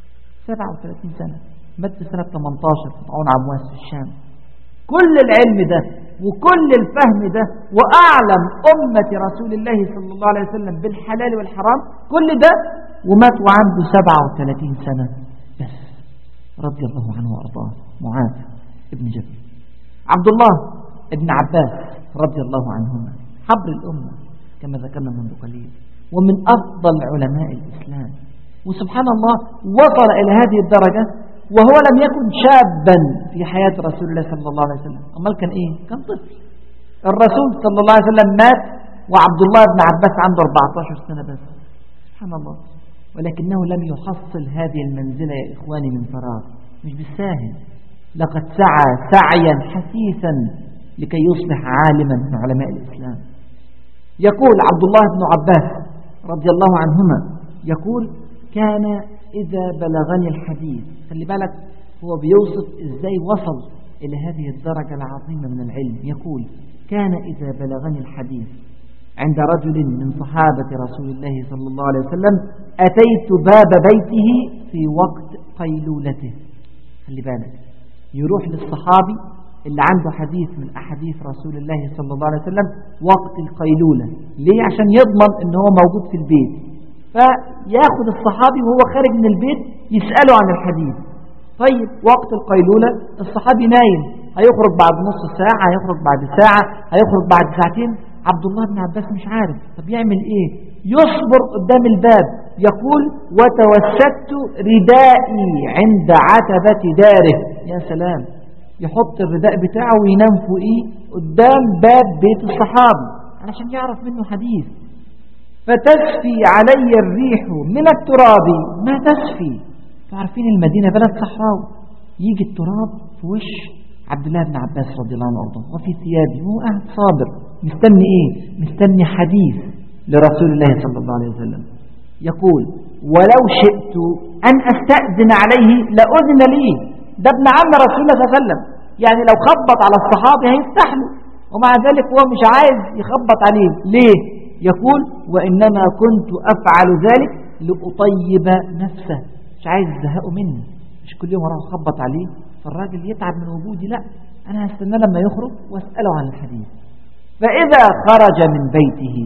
37 سنة مات في سنة 18 في معون عمواس في الشام كل العلم ده وكل الفهم ده وأعلم أمة رسول الله صلى الله عليه وسلم بالحلال والحرام كل ده ومات وعنده 37 سنة بس رضي الله عنه وأرضاه معاذ ابن جبل عبد الله ابن عباس رضي الله عنهما حبر الأمة كما ذكرنا منذ قليل ومن أفضل علماء الإسلام وسبحان الله وصل إلى هذه الدرجة وهو لم يكن شابا في حياة رسول الله صلى الله عليه وسلم أمال كان إيه؟ كان طفل الرسول صلى الله عليه وسلم مات وعبد الله بن عباس عنده 14 سنة بس سبحان الله ولكنه لم يحصل هذه المنزلة يا إخواني من فراغ مش بالساهل لقد سعى سعيا حثيثا لكي يصبح عالما من علماء الإسلام يقول عبد الله بن عباس رضي الله عنهما يقول كان إذا بلغني الحديث خلي بالك هو بيوصف إزاي وصل إلى هذه الدرجة العظيمة من العلم يقول كان إذا بلغني الحديث عند رجل من صحابة رسول الله صلى الله عليه وسلم أتيت باب بيته في وقت قيلولته خلي بالك يروح للصحابي اللي عنده حديث من أحاديث رسول الله صلى الله عليه وسلم وقت القيلولة ليه عشان يضمن ان هو موجود في البيت فياخد الصحابي وهو خارج من البيت يسأله عن الحديث طيب وقت القيلولة الصحابي نايم هيخرج بعد نص ساعة هيخرج بعد ساعة هيخرج بعد ساعتين عبد الله بن عباس مش عارف طب يعمل ايه يصبر قدام الباب يقول وتوسدت ردائي عند عتبة داره يا سلام يحط الرداء بتاعه وينام فوقيه قدام باب بيت الصحابي علشان يعرف منه حديث فتسفي علي الريح من التراب ما تسفي تعرفين المدينة بلد صحراوي يجي التراب في وش عبد الله بن عباس رضي الله عنه وارضاه وفي ثيابه وهو قاعد صابر مستني ايه مستني حديث لرسول الله صلى الله عليه وسلم يقول ولو شئت أن أستأذن عليه لأذن لي ده ابن عم رسول الله صلى الله عليه وسلم يعني لو خبط على الصحابي هيفتح له ومع ذلك هو مش عايز يخبط عليه ليه يقول وإنما كنت أفعل ذلك لأطيب نفسه مش عايز يزهقه مني مش كل يوم اروح اخبط عليه فالراجل يتعب من وجودي لا أنا هستنى لما يخرج وأسأله عن الحديث فإذا خرج من بيته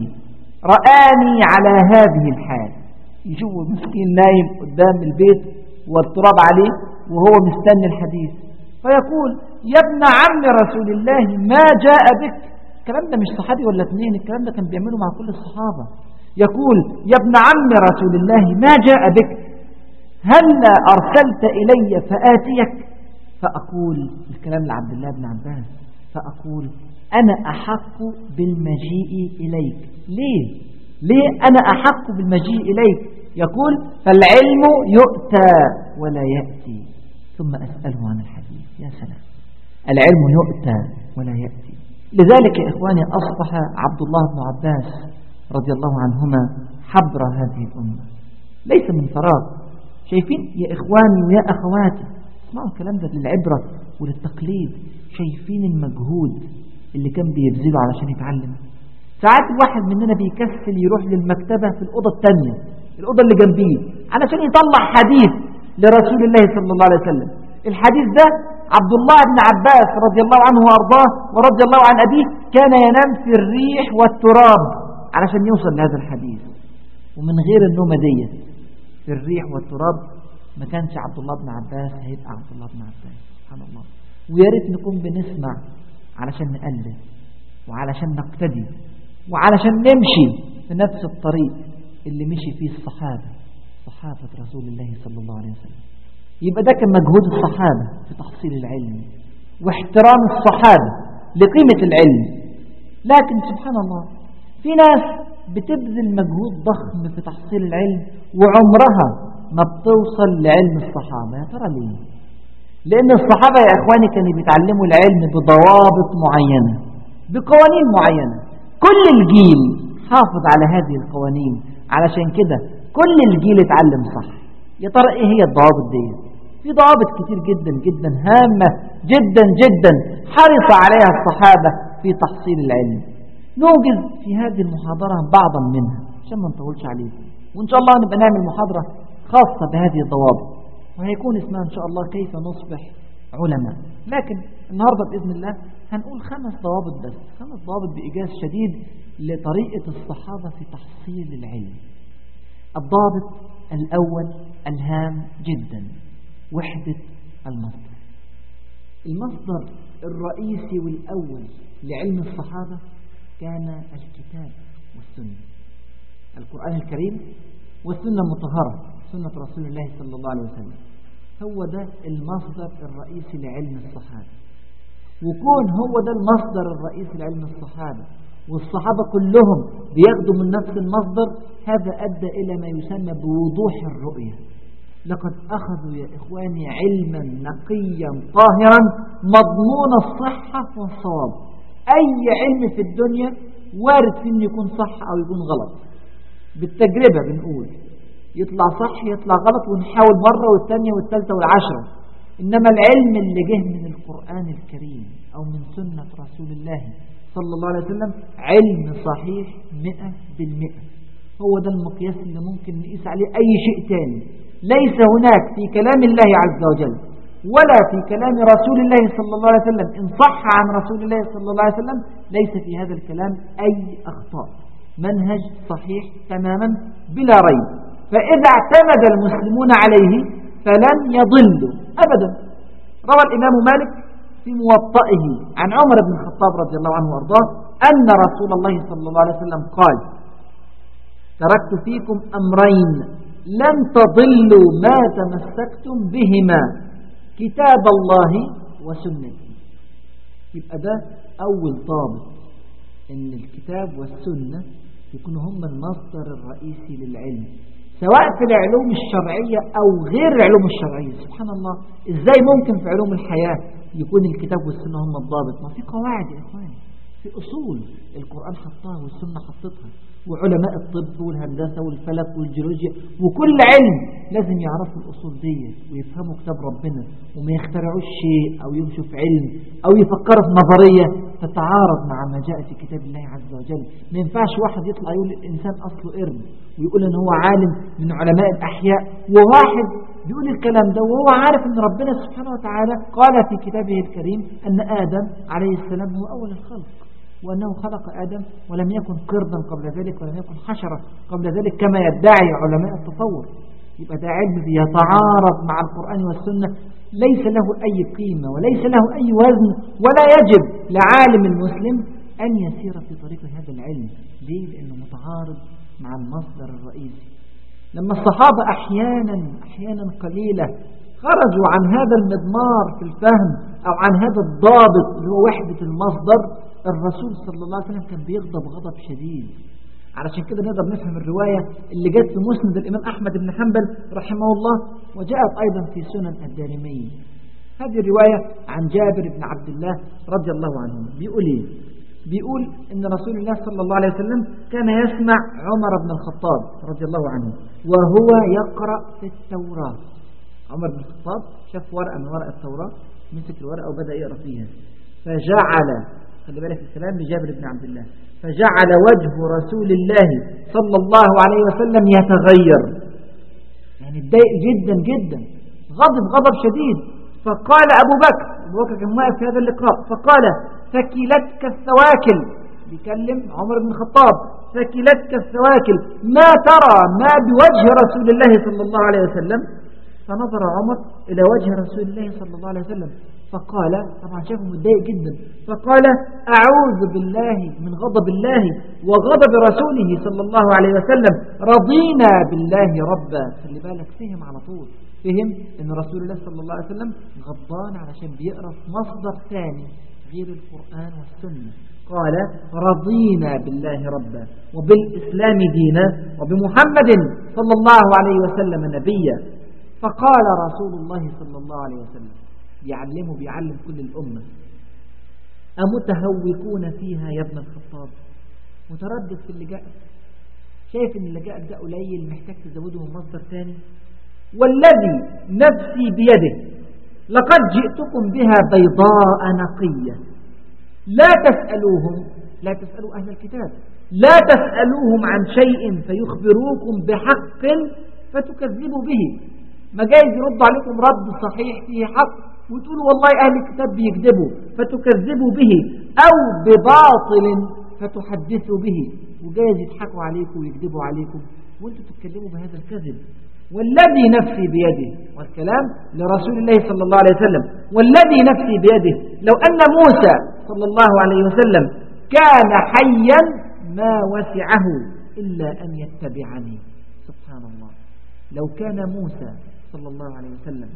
رآني على هذه الحال يشوف المسكين نايم قدام البيت والتراب عليه وهو مستني الحديث فيقول يا ابن عم رسول الله ما جاء بك الكلام ده مش صحابي ولا اثنين الكلام ده كان بيعمله مع كل الصحابة يقول يا ابن عم رسول الله ما جاء بك هل أرسلت إلي فآتيك فأقول الكلام لعبد الله بن عباس فأقول أنا أحق بالمجيء إليك ليه؟ ليه أنا أحق بالمجيء إليك يقول فالعلم يؤتى ولا يأتي ثم أسأله عن الحديث يا سلام العلم يؤتى ولا يأتي لذلك يا إخواني أصبح عبد الله بن عباس رضي الله عنهما حبر هذه الأمة ليس من فراغ شايفين يا إخواني ويا أخواتي اسمعوا الكلام ده للعبرة وللتقليد شايفين المجهود اللي كان بيبذله علشان يتعلم ساعات الواحد مننا بيكسل يروح للمكتبة في الأوضة الثانية الأوضة اللي جنبيه علشان يطلع حديث لرسول الله صلى الله عليه وسلم الحديث ده عبد الله بن عباس رضي الله عنه وأرضاه ورضي الله عن أبيه كان ينام في الريح والتراب علشان يوصل لهذا الحديث ومن غير النومة دي في الريح والتراب ما كانش عبد الله بن عباس هيبقى عبد الله بن عباس سبحان الله ويا ريت نكون بنسمع علشان نقلد وعلشان نقتدي وعلشان نمشي في نفس الطريق اللي مشي فيه الصحابة صحابة رسول الله صلى الله عليه وسلم يبقى ده كان مجهود الصحابة في تحصيل العلم واحترام الصحابة لقيمة العلم لكن سبحان الله في ناس بتبذل مجهود ضخم في تحصيل العلم وعمرها ما بتوصل لعلم الصحابة يا ترى ليه لأن الصحابة يا إخواني كانوا بيتعلموا العلم بضوابط معينة بقوانين معينة كل الجيل حافظ على هذه القوانين علشان كده كل الجيل اتعلم صح يا ترى ايه هي الضوابط دي في ضوابط كتير جدا جدا هامة جدا جدا حرص عليها الصحابة في تحصيل العلم نوجز في هذه المحاضرة بعضا منها عشان ما نطولش عليكم وإن شاء الله نبقى نعمل محاضرة خاصة بهذه الضوابط وهيكون اسمها إن شاء الله كيف نصبح علماء لكن النهاردة بإذن الله هنقول خمس ضوابط بس خمس ضوابط بإيجاز شديد لطريقة الصحابة في تحصيل العلم الضابط الأول الهام جدا وحدة المصدر المصدر الرئيسي والأول لعلم الصحابة كان الكتاب والسنة القرآن الكريم والسنة المطهرة سنة رسول الله صلى الله عليه وسلم هو ده المصدر الرئيسي لعلم الصحابة وكون هو ده المصدر الرئيسي لعلم الصحابة والصحابة كلهم بياخدوا من نفس المصدر هذا أدى إلى ما يسمى بوضوح الرؤية لقد أخذوا يا إخواني علما نقيا طاهرا مضمون الصحة والصواب أي علم في الدنيا وارد فيه أن يكون صح أو يكون غلط بالتجربة بنقول يطلع صح يطلع غلط ونحاول مرة والثانية والثالثة والعشرة إنما العلم اللي جه من القرآن الكريم أو من سنة رسول الله صلى الله عليه وسلم علم صحيح مئة بالمئة هو ده المقياس اللي ممكن نقيس عليه أي شيء تاني ليس هناك في كلام الله عز وجل ولا في كلام رسول الله صلى الله عليه وسلم إن صح عن رسول الله صلى الله عليه وسلم ليس في هذا الكلام أي أخطاء منهج صحيح تماما بلا ريب فإذا اعتمد المسلمون عليه فلن يضلوا أبدا روى الإمام مالك في موطئه عن عمر بن الخطاب رضي الله عنه وارضاه أن رسول الله صلى الله عليه وسلم قال تركت فيكم أمرين لن تضلوا ما تمسكتم بهما كتاب الله وسنتي يبقى ده أول ضابط إن الكتاب والسنة يكونوا هم المصدر الرئيسي للعلم سواء في العلوم الشرعية أو غير العلوم الشرعية سبحان الله إزاي ممكن في علوم الحياة يكون الكتاب والسنة هم الضابط ما في قواعد يا إخواني في أصول القرآن حطها والسنة حطتها وعلماء الطب والهندسة والفلك والجيولوجيا وكل علم لازم يعرفوا الأصول دي ويفهموا كتاب ربنا وما يخترعوش شيء أو يمشوا في علم أو يفكروا في نظرية تتعارض مع ما جاء في كتاب الله عز وجل ما ينفعش واحد يطلع يقول الإنسان أصله قرد ويقول إن هو عالم من علماء الأحياء وواحد بيقول الكلام ده وهو عارف ان ربنا سبحانه وتعالى قال في كتابه الكريم أن آدم عليه السلام هو أول الخلق وأنه خلق آدم ولم يكن قردا قبل ذلك ولم يكن حشرة قبل ذلك كما يدعي علماء التطور يبقى ده علم يتعارض مع القرآن والسنة ليس له أي قيمة وليس له أي وزن ولا يجب لعالم المسلم أن يسير في طريق هذا العلم ليه؟ لأنه متعارض مع المصدر الرئيسي لما الصحابة أحيانا أحيانا قليلة خرجوا عن هذا المضمار في الفهم أو عن هذا الضابط اللي هو وحدة المصدر الرسول صلى الله عليه وسلم كان بيغضب غضب شديد علشان كده نقدر نفهم الرواية اللي جت في مسند الإمام أحمد بن حنبل رحمه الله وجاءت أيضا في سنن الدارمي هذه الرواية عن جابر بن عبد الله رضي الله عنه بيقول إيه بيقول إن رسول الله صلى الله عليه وسلم كان يسمع عمر بن الخطاب رضي الله عنه وهو يقرأ في التوراة عمر بن الخطاب شاف ورقة من ورق التوراة مسك الورقة وبدأ يقرأ فيها فجعل خلي بالك الكلام لجابر بن عبد الله فجعل وجه رسول الله صلى الله عليه وسلم يتغير يعني اتضايق جدا جدا غضب غضب شديد فقال أبو بكر أبو بكر كان واقف في هذا اللقاء فقال ثكلتك الثواكل بيكلم عمر بن الخطاب ثكلتك الثواكل ما ترى ما بوجه رسول الله صلى الله عليه وسلم فنظر عمر إلى وجه رسول الله صلى الله عليه وسلم فقال طبعا شافه متضايق جدا فقال أعوذ بالله من غضب الله وغضب رسوله صلى الله عليه وسلم رضينا بالله ربا خلي بالك فهم على طول فهم ان رسول الله صلى الله عليه وسلم غضبان علشان بيقرا في مصدر ثاني غير القرآن والسنة قال رضينا بالله ربا وبالإسلام دينا وبمحمد صلى الله عليه وسلم نبيا فقال رسول الله صلى الله عليه وسلم بيعلمه بيعلم كل الأمة أمتهوكون فيها يا ابن الخطاب متردد في اللي جاء شايف ان اللي جاء ده قليل محتاج تزوده من مصدر ثاني والذي نفسي بيده لقد جئتكم بها بيضاء نقية لا تسألوهم لا تسألوا أهل الكتاب لا تسألوهم عن شيء فيخبروكم بحق فتكذبوا به ما جايز يرد عليكم رد صحيح فيه حق وتقولوا والله أهل الكتاب بيكذبوا فتكذبوا به أو بباطل فتحدثوا به وجايز يضحكوا عليكم ويكذبوا عليكم وانتم تتكلموا بهذا الكذب والذي نفسي بيده والكلام لرسول الله صلى الله عليه وسلم والذي نفسي بيده لو أن موسى صلى الله عليه وسلم كان حيا ما وسعه إلا أن يتبعني سبحان الله لو كان موسى صلى الله عليه وسلم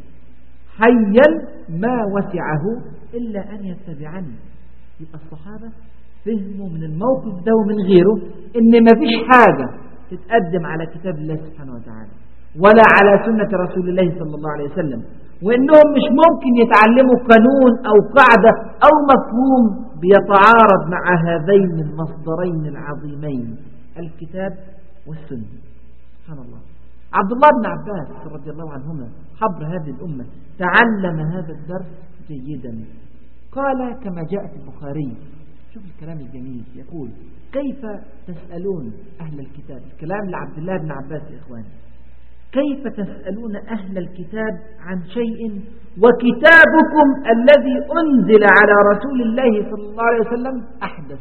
حيا ما وسعه إلا أن يتبعني يبقى الصحابة فهموا من الموقف ده ومن غيره إن ما فيش حاجة تتقدم على كتاب الله سبحانه وتعالى ولا على سنة رسول الله صلى الله عليه وسلم وإنهم مش ممكن يتعلموا قانون أو قاعدة أو مفهوم بيتعارض مع هذين المصدرين العظيمين الكتاب والسنة سبحان الله عبد الله بن عباس رضي الله عنهما حبر هذه الأمة تعلم هذا الدرس جيدا قال كما جاء في البخاري شوف الكلام الجميل يقول كيف تسألون أهل الكتاب الكلام لعبد الله بن عباس يا إخواني كيف تسألون أهل الكتاب عن شيء وكتابكم الذي أنزل على رسول الله صلى الله عليه وسلم أحدث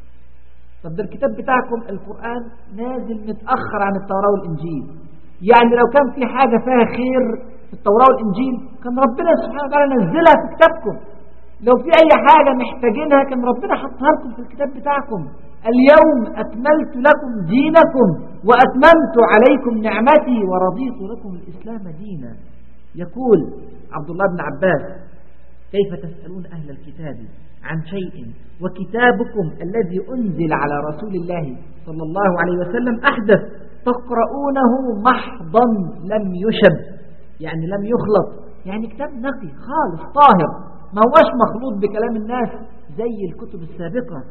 طب ده الكتاب بتاعكم القرآن نازل متأخر عن التوراة والإنجيل يعني لو كان في حاجة فيها خير في التوراة والإنجيل كان ربنا سبحانه وتعالى نزلها في كتابكم لو في أي حاجة محتاجينها كان ربنا حطها لكم في الكتاب بتاعكم اليوم أكملت لكم دينكم وأتممت عليكم نعمتي ورضيت لكم الإسلام دينا يقول عبد الله بن عباس كيف تسألون أهل الكتاب عن شيء وكتابكم الذي أنزل على رسول الله صلى الله عليه وسلم أحدث تقرؤونه محضا لم يشب يعني لم يخلط يعني كتاب نقي خالص طاهر ما هوش مخلوط بكلام الناس زي الكتب السابقة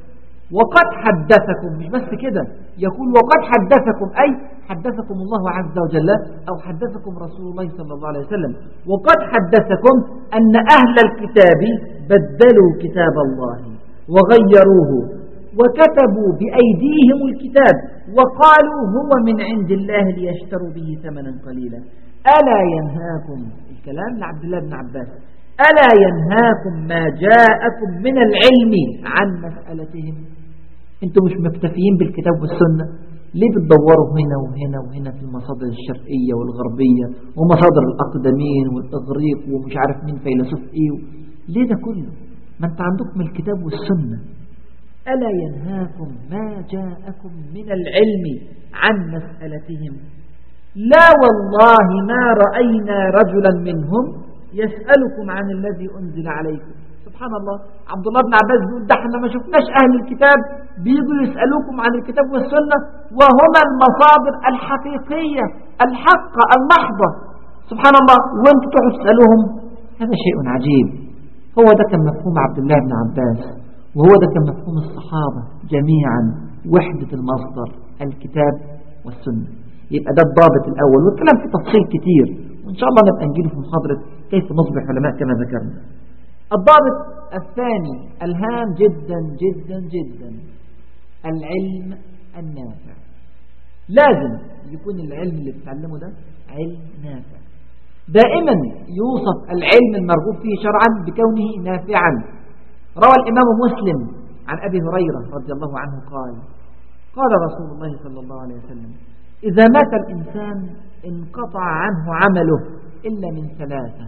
وقد حدثكم مش بس كده يقول وقد حدثكم أي حدثكم الله عز وجل أو حدثكم رسول الله صلى الله عليه وسلم وقد حدثكم أن أهل الكتاب بدلوا كتاب الله وغيروه وكتبوا بأيديهم الكتاب وقالوا هو من عند الله ليشتروا به ثمنا قليلا ألا ينهاكم الكلام لعبد الله بن عباس ألا ينهاكم ما جاءكم من العلم عن مسألتهم انتم مش مكتفيين بالكتاب والسنة ليه بتدوروا هنا وهنا وهنا في المصادر الشرقية والغربية ومصادر الأقدمين والإغريق ومش عارف مين فيلسوف ايه ليه ده كله ما انت عندكم الكتاب والسنة ألا ينهاكم ما جاءكم من العلم عن مسألتهم لا والله ما رأينا رجلا منهم يسألكم عن الذي أنزل عليكم سبحان الله عبد الله بن عباس بيقول ده احنا ما شفناش أهل الكتاب بيجوا يسألوكم عن الكتاب والسنة وهما المصادر الحقيقية الحقة المحضة سبحان الله وانتم تروحوا تسألوهم هذا شيء عجيب هو ده كان مفهوم عبد الله بن عباس وهو ده كان مفهوم الصحابة جميعا وحدة المصدر الكتاب والسنة يبقى ده الضابط الأول والكلام في تفصيل كتير وإن شاء الله نبقى نجيله في محاضرة كيف نصبح علماء كما ذكرنا الضابط الثاني الهام جدا جدا جدا العلم النافع لازم يكون العلم اللي بتعلمه ده علم نافع دائما يوصف العلم المرغوب فيه شرعا بكونه نافعا روى الإمام مسلم عن أبي هريرة رضي الله عنه قال قال رسول الله صلى الله عليه وسلم إذا مات الإنسان انقطع عنه عمله إلا من ثلاثة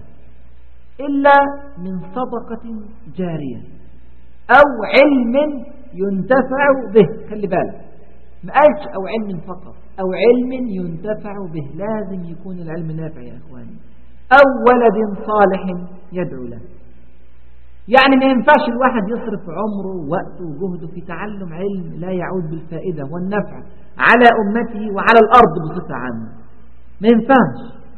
إلا من صدقة جارية أو علم ينتفع به خلي بالك ما قالش أو علم فقط أو علم ينتفع به لازم يكون العلم نافع يا إخواني أو ولد صالح يدعو له يعني ما ينفعش الواحد يصرف عمره ووقته وجهده في تعلم علم لا يعود بالفائدة والنفع على أمته وعلى الأرض بصفة عامة ما ينفعش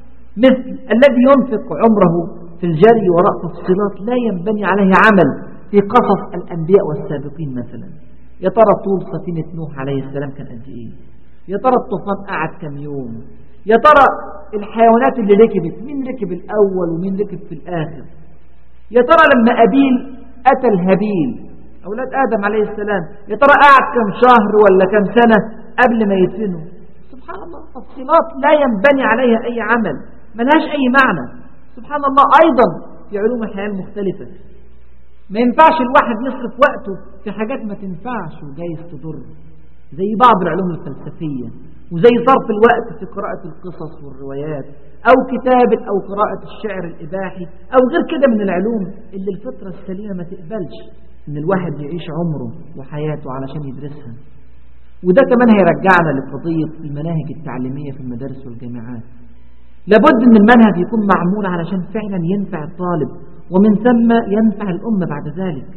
مثل الذي ينفق عمره في الجري وراء تفصيلات لا ينبني عليه عمل في قصص الأنبياء والسابقين مثلا يا ترى طول سفينة نوح عليه السلام كان قد إيه يا ترى الطوفان قعد كم يوم يا ترى الحيوانات اللي ركبت مين ركب الأول ومين ركب في الآخر يا ترى لما أبيل أتى الهبيل أولاد آدم عليه السلام يا ترى قعد كم شهر ولا كم سنة قبل ما يدفنوا سبحان الله تفصيلات لا ينبني عليها أي عمل ملهاش أي معنى سبحان الله أيضا في علوم الحياة المختلفة ما ينفعش الواحد يصرف وقته في حاجات ما تنفعش وجايز تضر زي بعض العلوم الفلسفية وزي صرف الوقت في قراءة القصص والروايات أو كتابة أو قراءة الشعر الإباحي أو غير كده من العلوم اللي الفطرة السليمة ما تقبلش إن الواحد يعيش عمره وحياته علشان يدرسها وده كمان هيرجعنا لقضية المناهج التعليمية في المدارس والجامعات لابد ان المنهج يكون معمول علشان فعلا ينفع الطالب ومن ثم ينفع الأمة بعد ذلك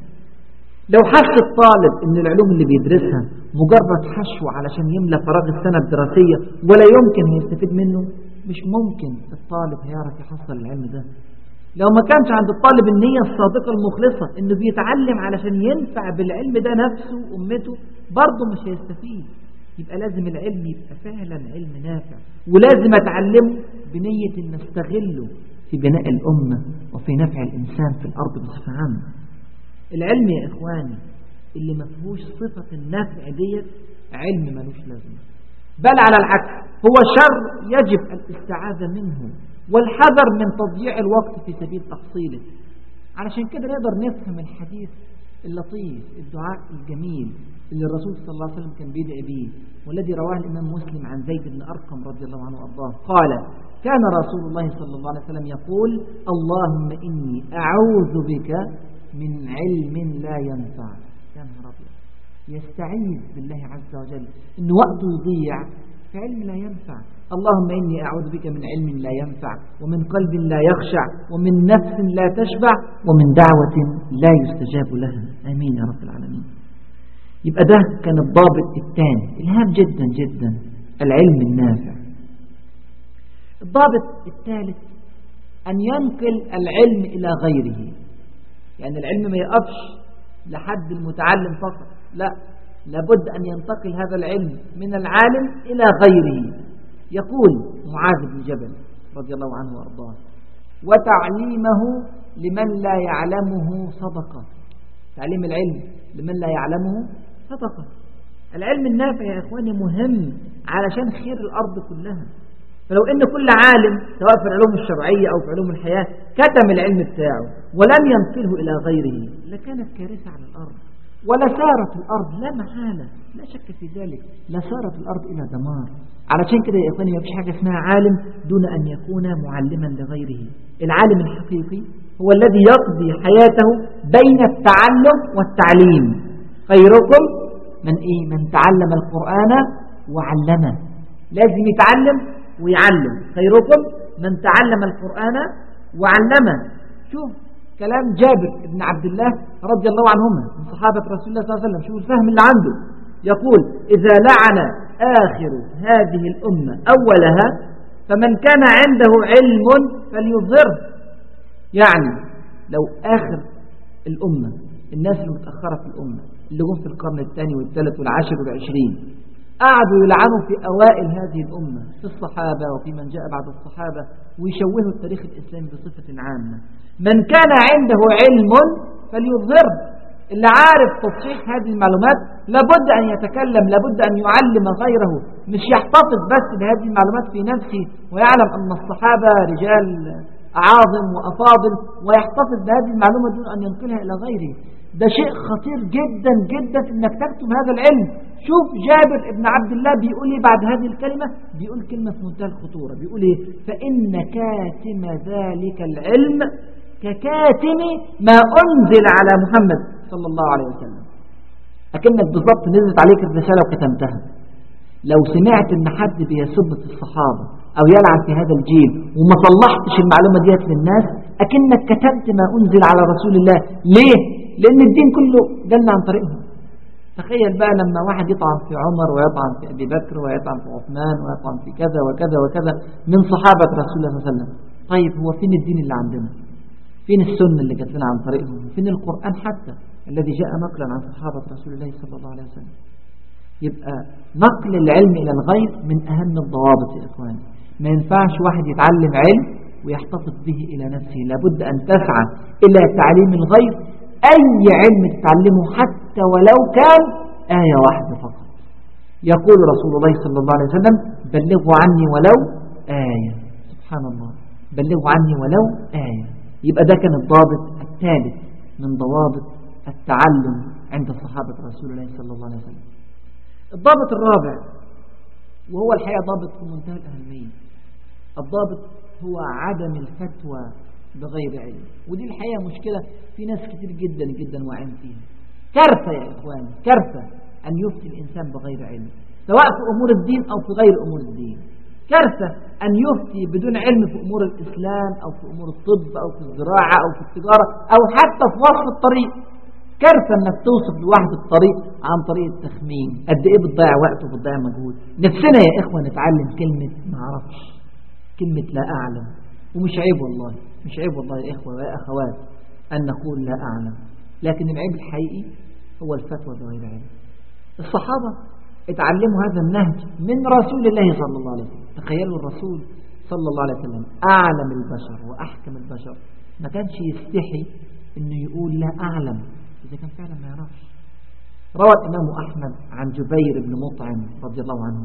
لو حس الطالب ان العلوم اللي بيدرسها مجرد حشو علشان يملى فراغ السنة الدراسية ولا يمكن هيستفيد منه مش ممكن الطالب هيعرف يحصل العلم ده لو ما كانش عند الطالب النية الصادقة المخلصة انه بيتعلم علشان ينفع بالعلم ده نفسه وامته برضه مش هيستفيد يبقى لازم العلم يبقى فعلا علم نافع ولازم اتعلمه بنية ان استغله في بناء الأمة وفي نفع الإنسان في الأرض بصفة عامة العلم يا إخواني اللي ما فيهوش صفة النفع ديت علم ملوش لازمة بل على العكس هو شر يجب الاستعاذة منه والحذر من تضييع الوقت في سبيل تحصيله علشان كده نقدر نفهم الحديث اللطيف الدعاء الجميل اللي الرسول صلى الله عليه وسلم كان بيدعي به والذي رواه الإمام مسلم عن زيد بن أرقم رضي الله عنه وأرضاه قال كان رسول الله صلى الله عليه وسلم يقول اللهم إني أعوذ بك من علم لا ينفع يا نهار أبيض يستعيذ بالله عز وجل إن وقته يضيع في علم لا ينفع اللهم إني أعوذ بك من علم لا ينفع ومن قلب لا يخشع ومن نفس لا تشبع ومن دعوة لا يستجاب لها آمين يا رب العالمين يبقى ده كان الضابط الثاني الهام جدا جدا العلم النافع الضابط الثالث أن ينقل العلم إلى غيره يعني العلم ما يقفش لحد المتعلم فقط لا لابد أن ينتقل هذا العلم من العالم إلى غيره يقول معاذ بن جبل رضي الله عنه وأرضاه وتعليمه لمن لا يعلمه صدقة تعليم العلم لمن لا يعلمه صدقة العلم النافع يا إخواني مهم علشان خير الأرض كلها فلو ان كل عالم سواء في العلوم الشرعية او في علوم الحياة كتم العلم بتاعه ولم ينقله الى غيره لكانت كارثة على الارض ولسارت الارض لا محالة لا شك في ذلك لسارت الارض الى دمار علشان كده يا اخواني ما فيش حاجة اسمها عالم دون ان يكون معلما لغيره العالم الحقيقي هو الذي يقضي حياته بين التعلم والتعليم خيركم من ايه من تعلم القرآن وعلمه لازم يتعلم ويعلم خيركم من تعلم القرآن وعلمه شوف كلام جابر بن عبد الله رضي الله عنهما من صحابة رسول الله صلى الله عليه وسلم شوف الفهم اللي عنده يقول إذا لعن آخر هذه الأمة أولها فمن كان عنده علم فليظهره يعني لو آخر الأمة الناس المتأخرة في الأمة اللي هم في القرن الثاني والثالث والعاشر والعشرين قعدوا يلعنوا في أوائل هذه الأمة في الصحابة وفي من جاء بعد الصحابة ويشوهوا التاريخ الإسلامي بصفة عامة من كان عنده علم فليظهر اللي عارف تصحيح هذه المعلومات لابد أن يتكلم لابد أن يعلم غيره مش يحتفظ بس بهذه المعلومات في نفسه ويعلم أن الصحابة رجال أعاظم وأفاضل ويحتفظ بهذه المعلومة دون أن ينقلها إلى غيره ده شيء خطير جدا جدا انك تكتم هذا العلم شوف جابر ابن عبد الله بيقول ايه بعد هذه الكلمة بيقول كلمة في منتهى الخطورة بيقول ايه فإن كاتم ذلك العلم ككاتم ما أنزل على محمد صلى الله عليه وسلم أكنك بالضبط نزلت عليك الرسالة وكتمتها لو سمعت ان حد بيسب في الصحابة او يلعب في هذا الجيل وما صلحتش المعلومة ديت للناس اكنك كتبت ما انزل على رسول الله ليه لأن الدين كله جلنا عن طريقهم تخيل بقى لما واحد يطعن في عمر ويطعن في أبي بكر ويطعن في عثمان ويطعن في كذا وكذا وكذا من صحابة رسول الله صلى الله عليه وسلم طيب هو فين الدين اللي عندنا فين السنة اللي جات لنا عن طريقهم فين القرآن حتى الذي جاء نقلا عن صحابة رسول الله صلى الله عليه وسلم يبقى نقل العلم إلى الغير من أهم الضوابط يا إخواني ما ينفعش واحد يتعلم علم ويحتفظ به إلى نفسه لابد أن تسعى إلى تعليم الغير أي علم تتعلمه حتى ولو كان آية واحدة فقط يقول رسول الله صلى الله عليه وسلم بلغوا عني ولو آية سبحان الله بلغوا عني ولو آية يبقى ده كان الضابط الثالث من ضوابط التعلم عند صحابة رسول الله صلى الله عليه وسلم الضابط الرابع وهو الحقيقة ضابط في منتهى الأهمية الضابط هو عدم الفتوى بغير علم ودي الحقيقة مشكلة في ناس كتير جدا جدا واعين فيها كارثة يا إخواني كارثة أن يفتي الإنسان بغير علم سواء في أمور الدين أو في غير أمور الدين كارثة أن يفتي بدون علم في أمور الإسلام أو في أمور الطب أو في الزراعة أو في التجارة أو حتى في وصف الطريق كارثة أنك توصف لواحد الطريق عن طريق التخمين قد إيه بتضيع وقت وبتضيع مجهود نفسنا يا إخوة نتعلم كلمة ما أعرفش كلمة لا أعلم ومش عيب والله مش عيب والله يا إخوة ويا أخوات أن نقول لا أعلم لكن العيب الحقيقي هو الفتوى بغير علم الصحابة اتعلموا هذا النهج من رسول الله صلى الله عليه وسلم تخيلوا الرسول صلى الله عليه وسلم أعلم البشر وأحكم البشر ما كانش يستحي أنه يقول لا أعلم إذا كان فعلا ما يعرفش روى الإمام أحمد عن جبير بن مطعم رضي الله عنه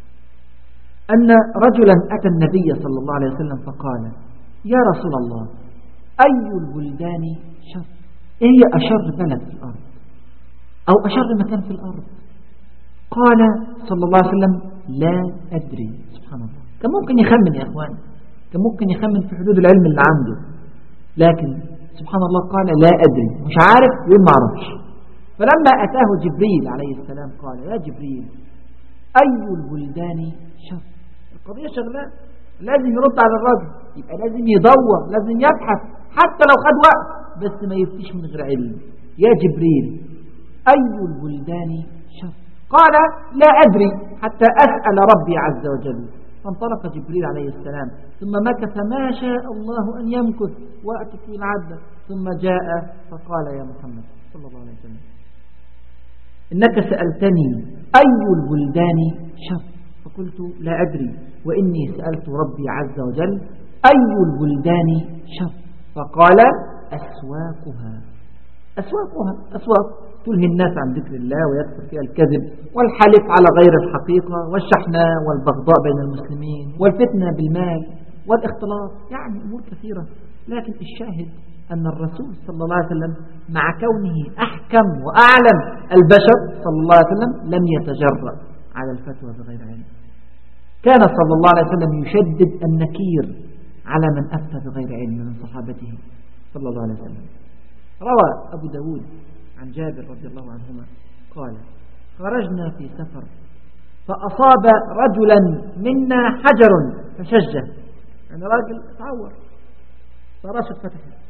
أن رجلا أتى النبي صلى الله عليه وسلم فقال يا رسول الله أي البلدان شر إيه هي أشر بلد في الأرض أو أشر مكان في الأرض قال صلى الله عليه وسلم لا أدري سبحان الله كان ممكن يخمن يا أخوان كان ممكن يخمن في حدود العلم اللي عنده لكن سبحان الله قال لا أدري مش عارف يقول ما أعرفش فلما أتاه جبريل عليه السلام قال يا جبريل أي البلدان شر القضية شغلان لازم يرد على الرجل يبقى لازم يدور لازم يبحث حتى لو خد وقت بس ما يفتيش من غير علم يا جبريل أي البلدان شر قال لا أدري حتى أسأل ربي عز وجل فانطلق جبريل عليه السلام ثم مكث ما شاء الله أن يمكث وقت طويل عدة ثم جاء فقال يا محمد صلى الله عليه وسلم إنك سألتني أي البلدان شر فقلت لا أدري وإني سألت ربي عز وجل أي البلدان شر فقال أسواقها أسواقها أسواق تلهي الناس عن ذكر الله ويكثر فيها الكذب والحلف على غير الحقيقة والشحناء والبغضاء بين المسلمين والفتنة بالمال والاختلاط يعني أمور كثيرة لكن الشاهد أن الرسول صلى الله عليه وسلم مع كونه أحكم وأعلم البشر صلى الله عليه وسلم لم يتجرأ على الفتوى بغير علم كان صلى الله عليه وسلم يشدد النكير على من أفتى بغير علم من صحابته صلى الله عليه وسلم روى أبو داود عن جابر رضي الله عنهما قال خرجنا في سفر فأصاب رجلا منا حجر فشجه يعني راجل تعور فراسه فتحت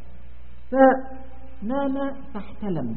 فنام فاحتلم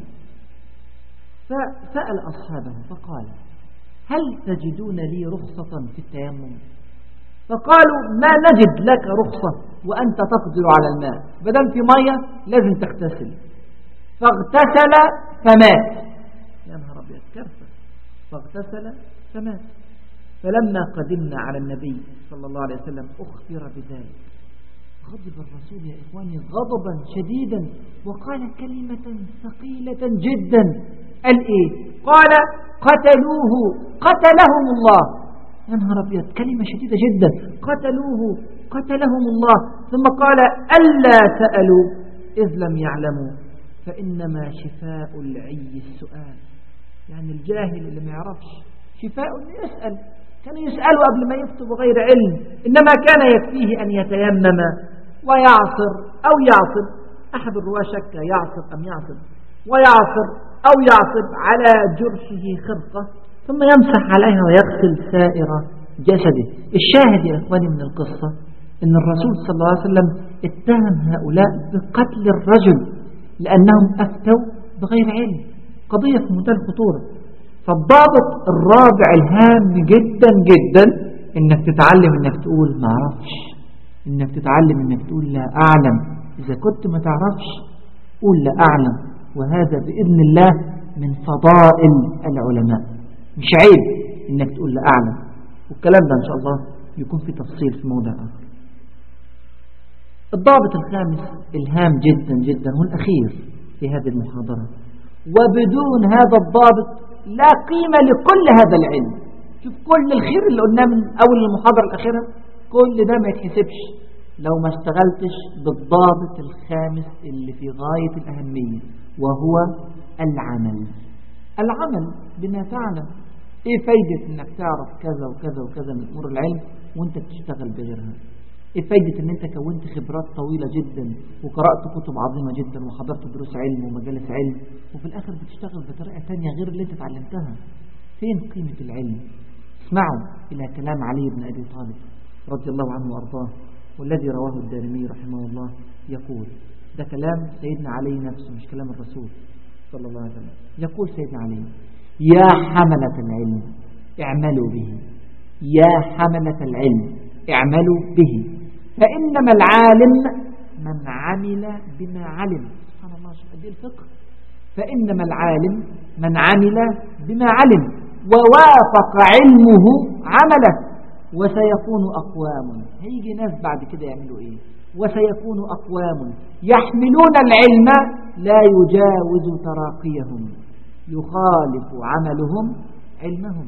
فسأل أصحابه فقال هل تجدون لي رخصة في التيمم فقالوا ما نجد لك رخصة وأنت تقدر على الماء بدل في مية لازم تغتسل فاغتسل فمات يا نهار أبيض كارثة فاغتسل فمات فلما قدمنا على النبي صلى الله عليه وسلم أخبر بذلك غضب الرسول يا إخواني غضبا شديدا وقال كلمة ثقيلة جدا قال إيه قال قتلوه قتلهم الله يا نهار أبيض كلمة شديدة جدا قتلوه قتلهم الله ثم قال ألا سألوا إذ لم يعلموا فإنما شفاء العي السؤال يعني الجاهل اللي ما يعرفش شفاء يسأل كان يسألوا قبل ما يفتوا بغير علم إنما كان يكفيه أن يتيمم ويعصر أو يعصب أحد الرواة شك يعصب أم يعصب ويعصر أو يعصب على جرحه خرقة ثم يمسح عليها ويغسل سائر جسده الشاهد يا إخواني من القصة أن الرسول صلى الله عليه وسلم اتهم هؤلاء بقتل الرجل لأنهم أفتوا بغير علم قضية في منتهى الخطورة فالضابط الرابع الهام جدا جدا انك تتعلم انك تقول ما اعرفش انك تتعلم انك تقول لا اعلم اذا كنت ما تعرفش قول لا اعلم وهذا باذن الله من فضائل العلماء مش عيب انك تقول لا اعلم والكلام ده ان شاء الله يكون في تفصيل في موضع اخر الضابط الخامس الهام جدا جدا والاخير في هذه المحاضرة وبدون هذا الضابط لا قيمة لكل هذا العلم شوف كل الخير اللي قلناه من أول المحاضرة الأخيرة كل ده ما يتحسبش لو ما اشتغلتش بالضابط الخامس اللي في غاية الأهمية وهو العمل العمل بما تعلم ايه فايدة انك تعرف كذا وكذا وكذا من امور العلم وانت بتشتغل بغيرها ايه فايدة ان انت كونت خبرات طويلة جدا وقرأت كتب عظيمة جدا وحضرت دروس علم ومجالس علم وفي الاخر بتشتغل بطريقة تانية غير اللي انت اتعلمتها فين قيمة العلم اسمعوا الى كلام علي بن ابي طالب رضي الله عنه وارضاه والذي رواه الدارمي رحمه الله يقول ده كلام سيدنا علي نفسه مش كلام الرسول صلى الله عليه وسلم يقول سيدنا علي يا حملة العلم اعملوا به يا حملة العلم اعملوا به فإنما العالم من عمل بما علم سبحان الله شوف قد الفقه فإنما العالم من عمل بما علم ووافق علمه عمله وسيكون أقوام هيجي ناس بعد كده يعملوا إيه وسيكون أقوام يحملون العلم لا يجاوز تراقيهم يخالف عملهم علمهم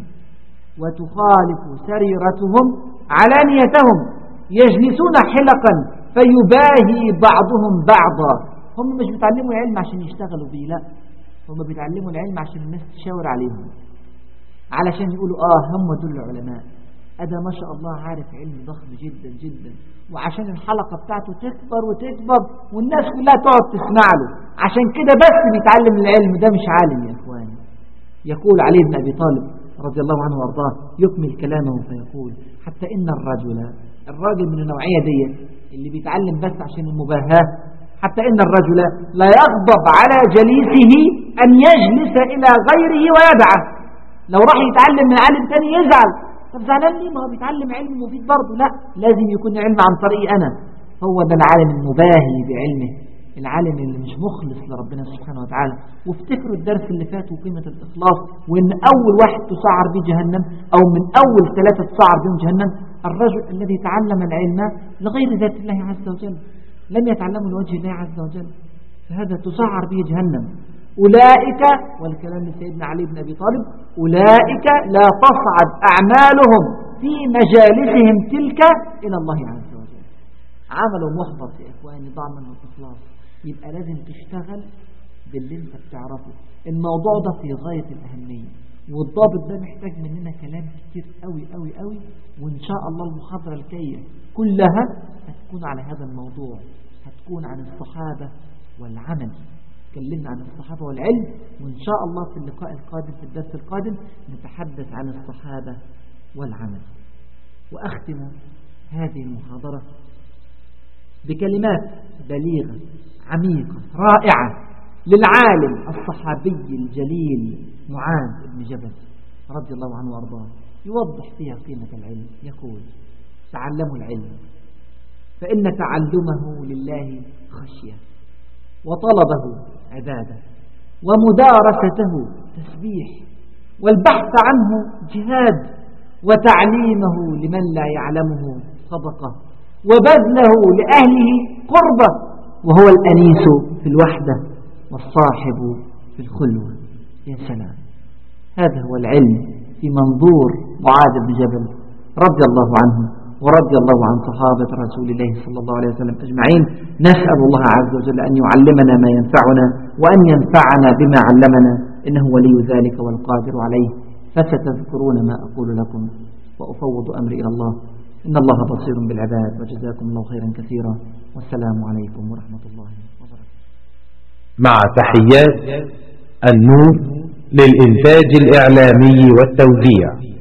وتخالف سريرتهم علانيتهم يجلسون حلقا فيباهي بعضهم بعضا هم مش بيتعلموا العلم عشان يشتغلوا بيه لا هم بيتعلموا العلم عشان الناس تشاور عليهم علشان يقولوا اه هم دول العلماء أدا ما شاء الله عارف علم ضخم جدا جدا وعشان الحلقة بتاعته تكبر وتكبر والناس كلها تقعد تسمع له عشان كده بس بيتعلم العلم ده مش عالم يا إخواني يقول علي بن أبي طالب رضي الله عنه وارضاه يكمل كلامه فيقول حتى إن الرجل الراجل من النوعية دي اللي بيتعلم بس عشان المباهاة حتى إن الرجل لا يغضب على جليسه أن يجلس إلى غيره ويدعه لو راح يتعلم من عالم تاني يزعل طب زعلان ليه ما هو بيتعلم علم مفيد برضه لا لازم يكون علم عن طريقي أنا هو ده العالم المباهي بعلمه العالم اللي مش مخلص لربنا سبحانه وتعالى وافتكروا الدرس اللي فات وقيمة الإخلاص وإن أول واحد تسعر به جهنم أو من أول ثلاثة تسعر بهم جهنم الرجل الذي تعلم العلم لغير ذات الله عز وجل لم يتعلموا لوجه الله عز وجل فهذا تسعر به جهنم أولئك والكلام لسيدنا علي بن أبي طالب أولئك لا تصعد أعمالهم في مجالسهم تلك إلى الله عز وجل عمله محبط يا إخواني ضع منه الإخلاص يبقى لازم تشتغل باللي انت بتعرفه الموضوع ده في غاية الأهمية والضابط ده محتاج مننا كلام كتير قوي قوي قوي وإن شاء الله المحاضرة الجاية كلها هتكون على هذا الموضوع هتكون عن الصحابة والعمل تكلمنا عن الصحابة والعلم وإن شاء الله في اللقاء القادم في الدرس القادم نتحدث عن الصحابة والعمل وأختم هذه المحاضرة بكلمات بليغة عميقة رائعة للعالم الصحابي الجليل معاذ بن جبل رضي الله عنه وأرضاه يوضح فيها قيمة العلم يقول تعلموا العلم فإن تعلمه لله خشية وطلبه عبادة ومدارسته تسبيح والبحث عنه جهاد وتعليمه لمن لا يعلمه صدقة وبذله لأهله قربة وهو الأنيس في الوحدة والصاحب في الخلوة يا سلام هذا هو العلم في منظور معاذ بن جبل رضي الله عنه ورضي الله عن صحابة رسول الله صلى الله عليه وسلم أجمعين نسأل الله عز وجل أن يعلمنا ما ينفعنا وأن ينفعنا بما علمنا إنه ولي ذلك والقادر عليه فستذكرون ما أقول لكم وأفوض أمري إلى الله إن الله بصير بالعباد وجزاكم الله خيرا كثيرا والسلام عليكم ورحمة الله وبركاته مع تحيات النور للإنتاج الإعلامي والتوزيع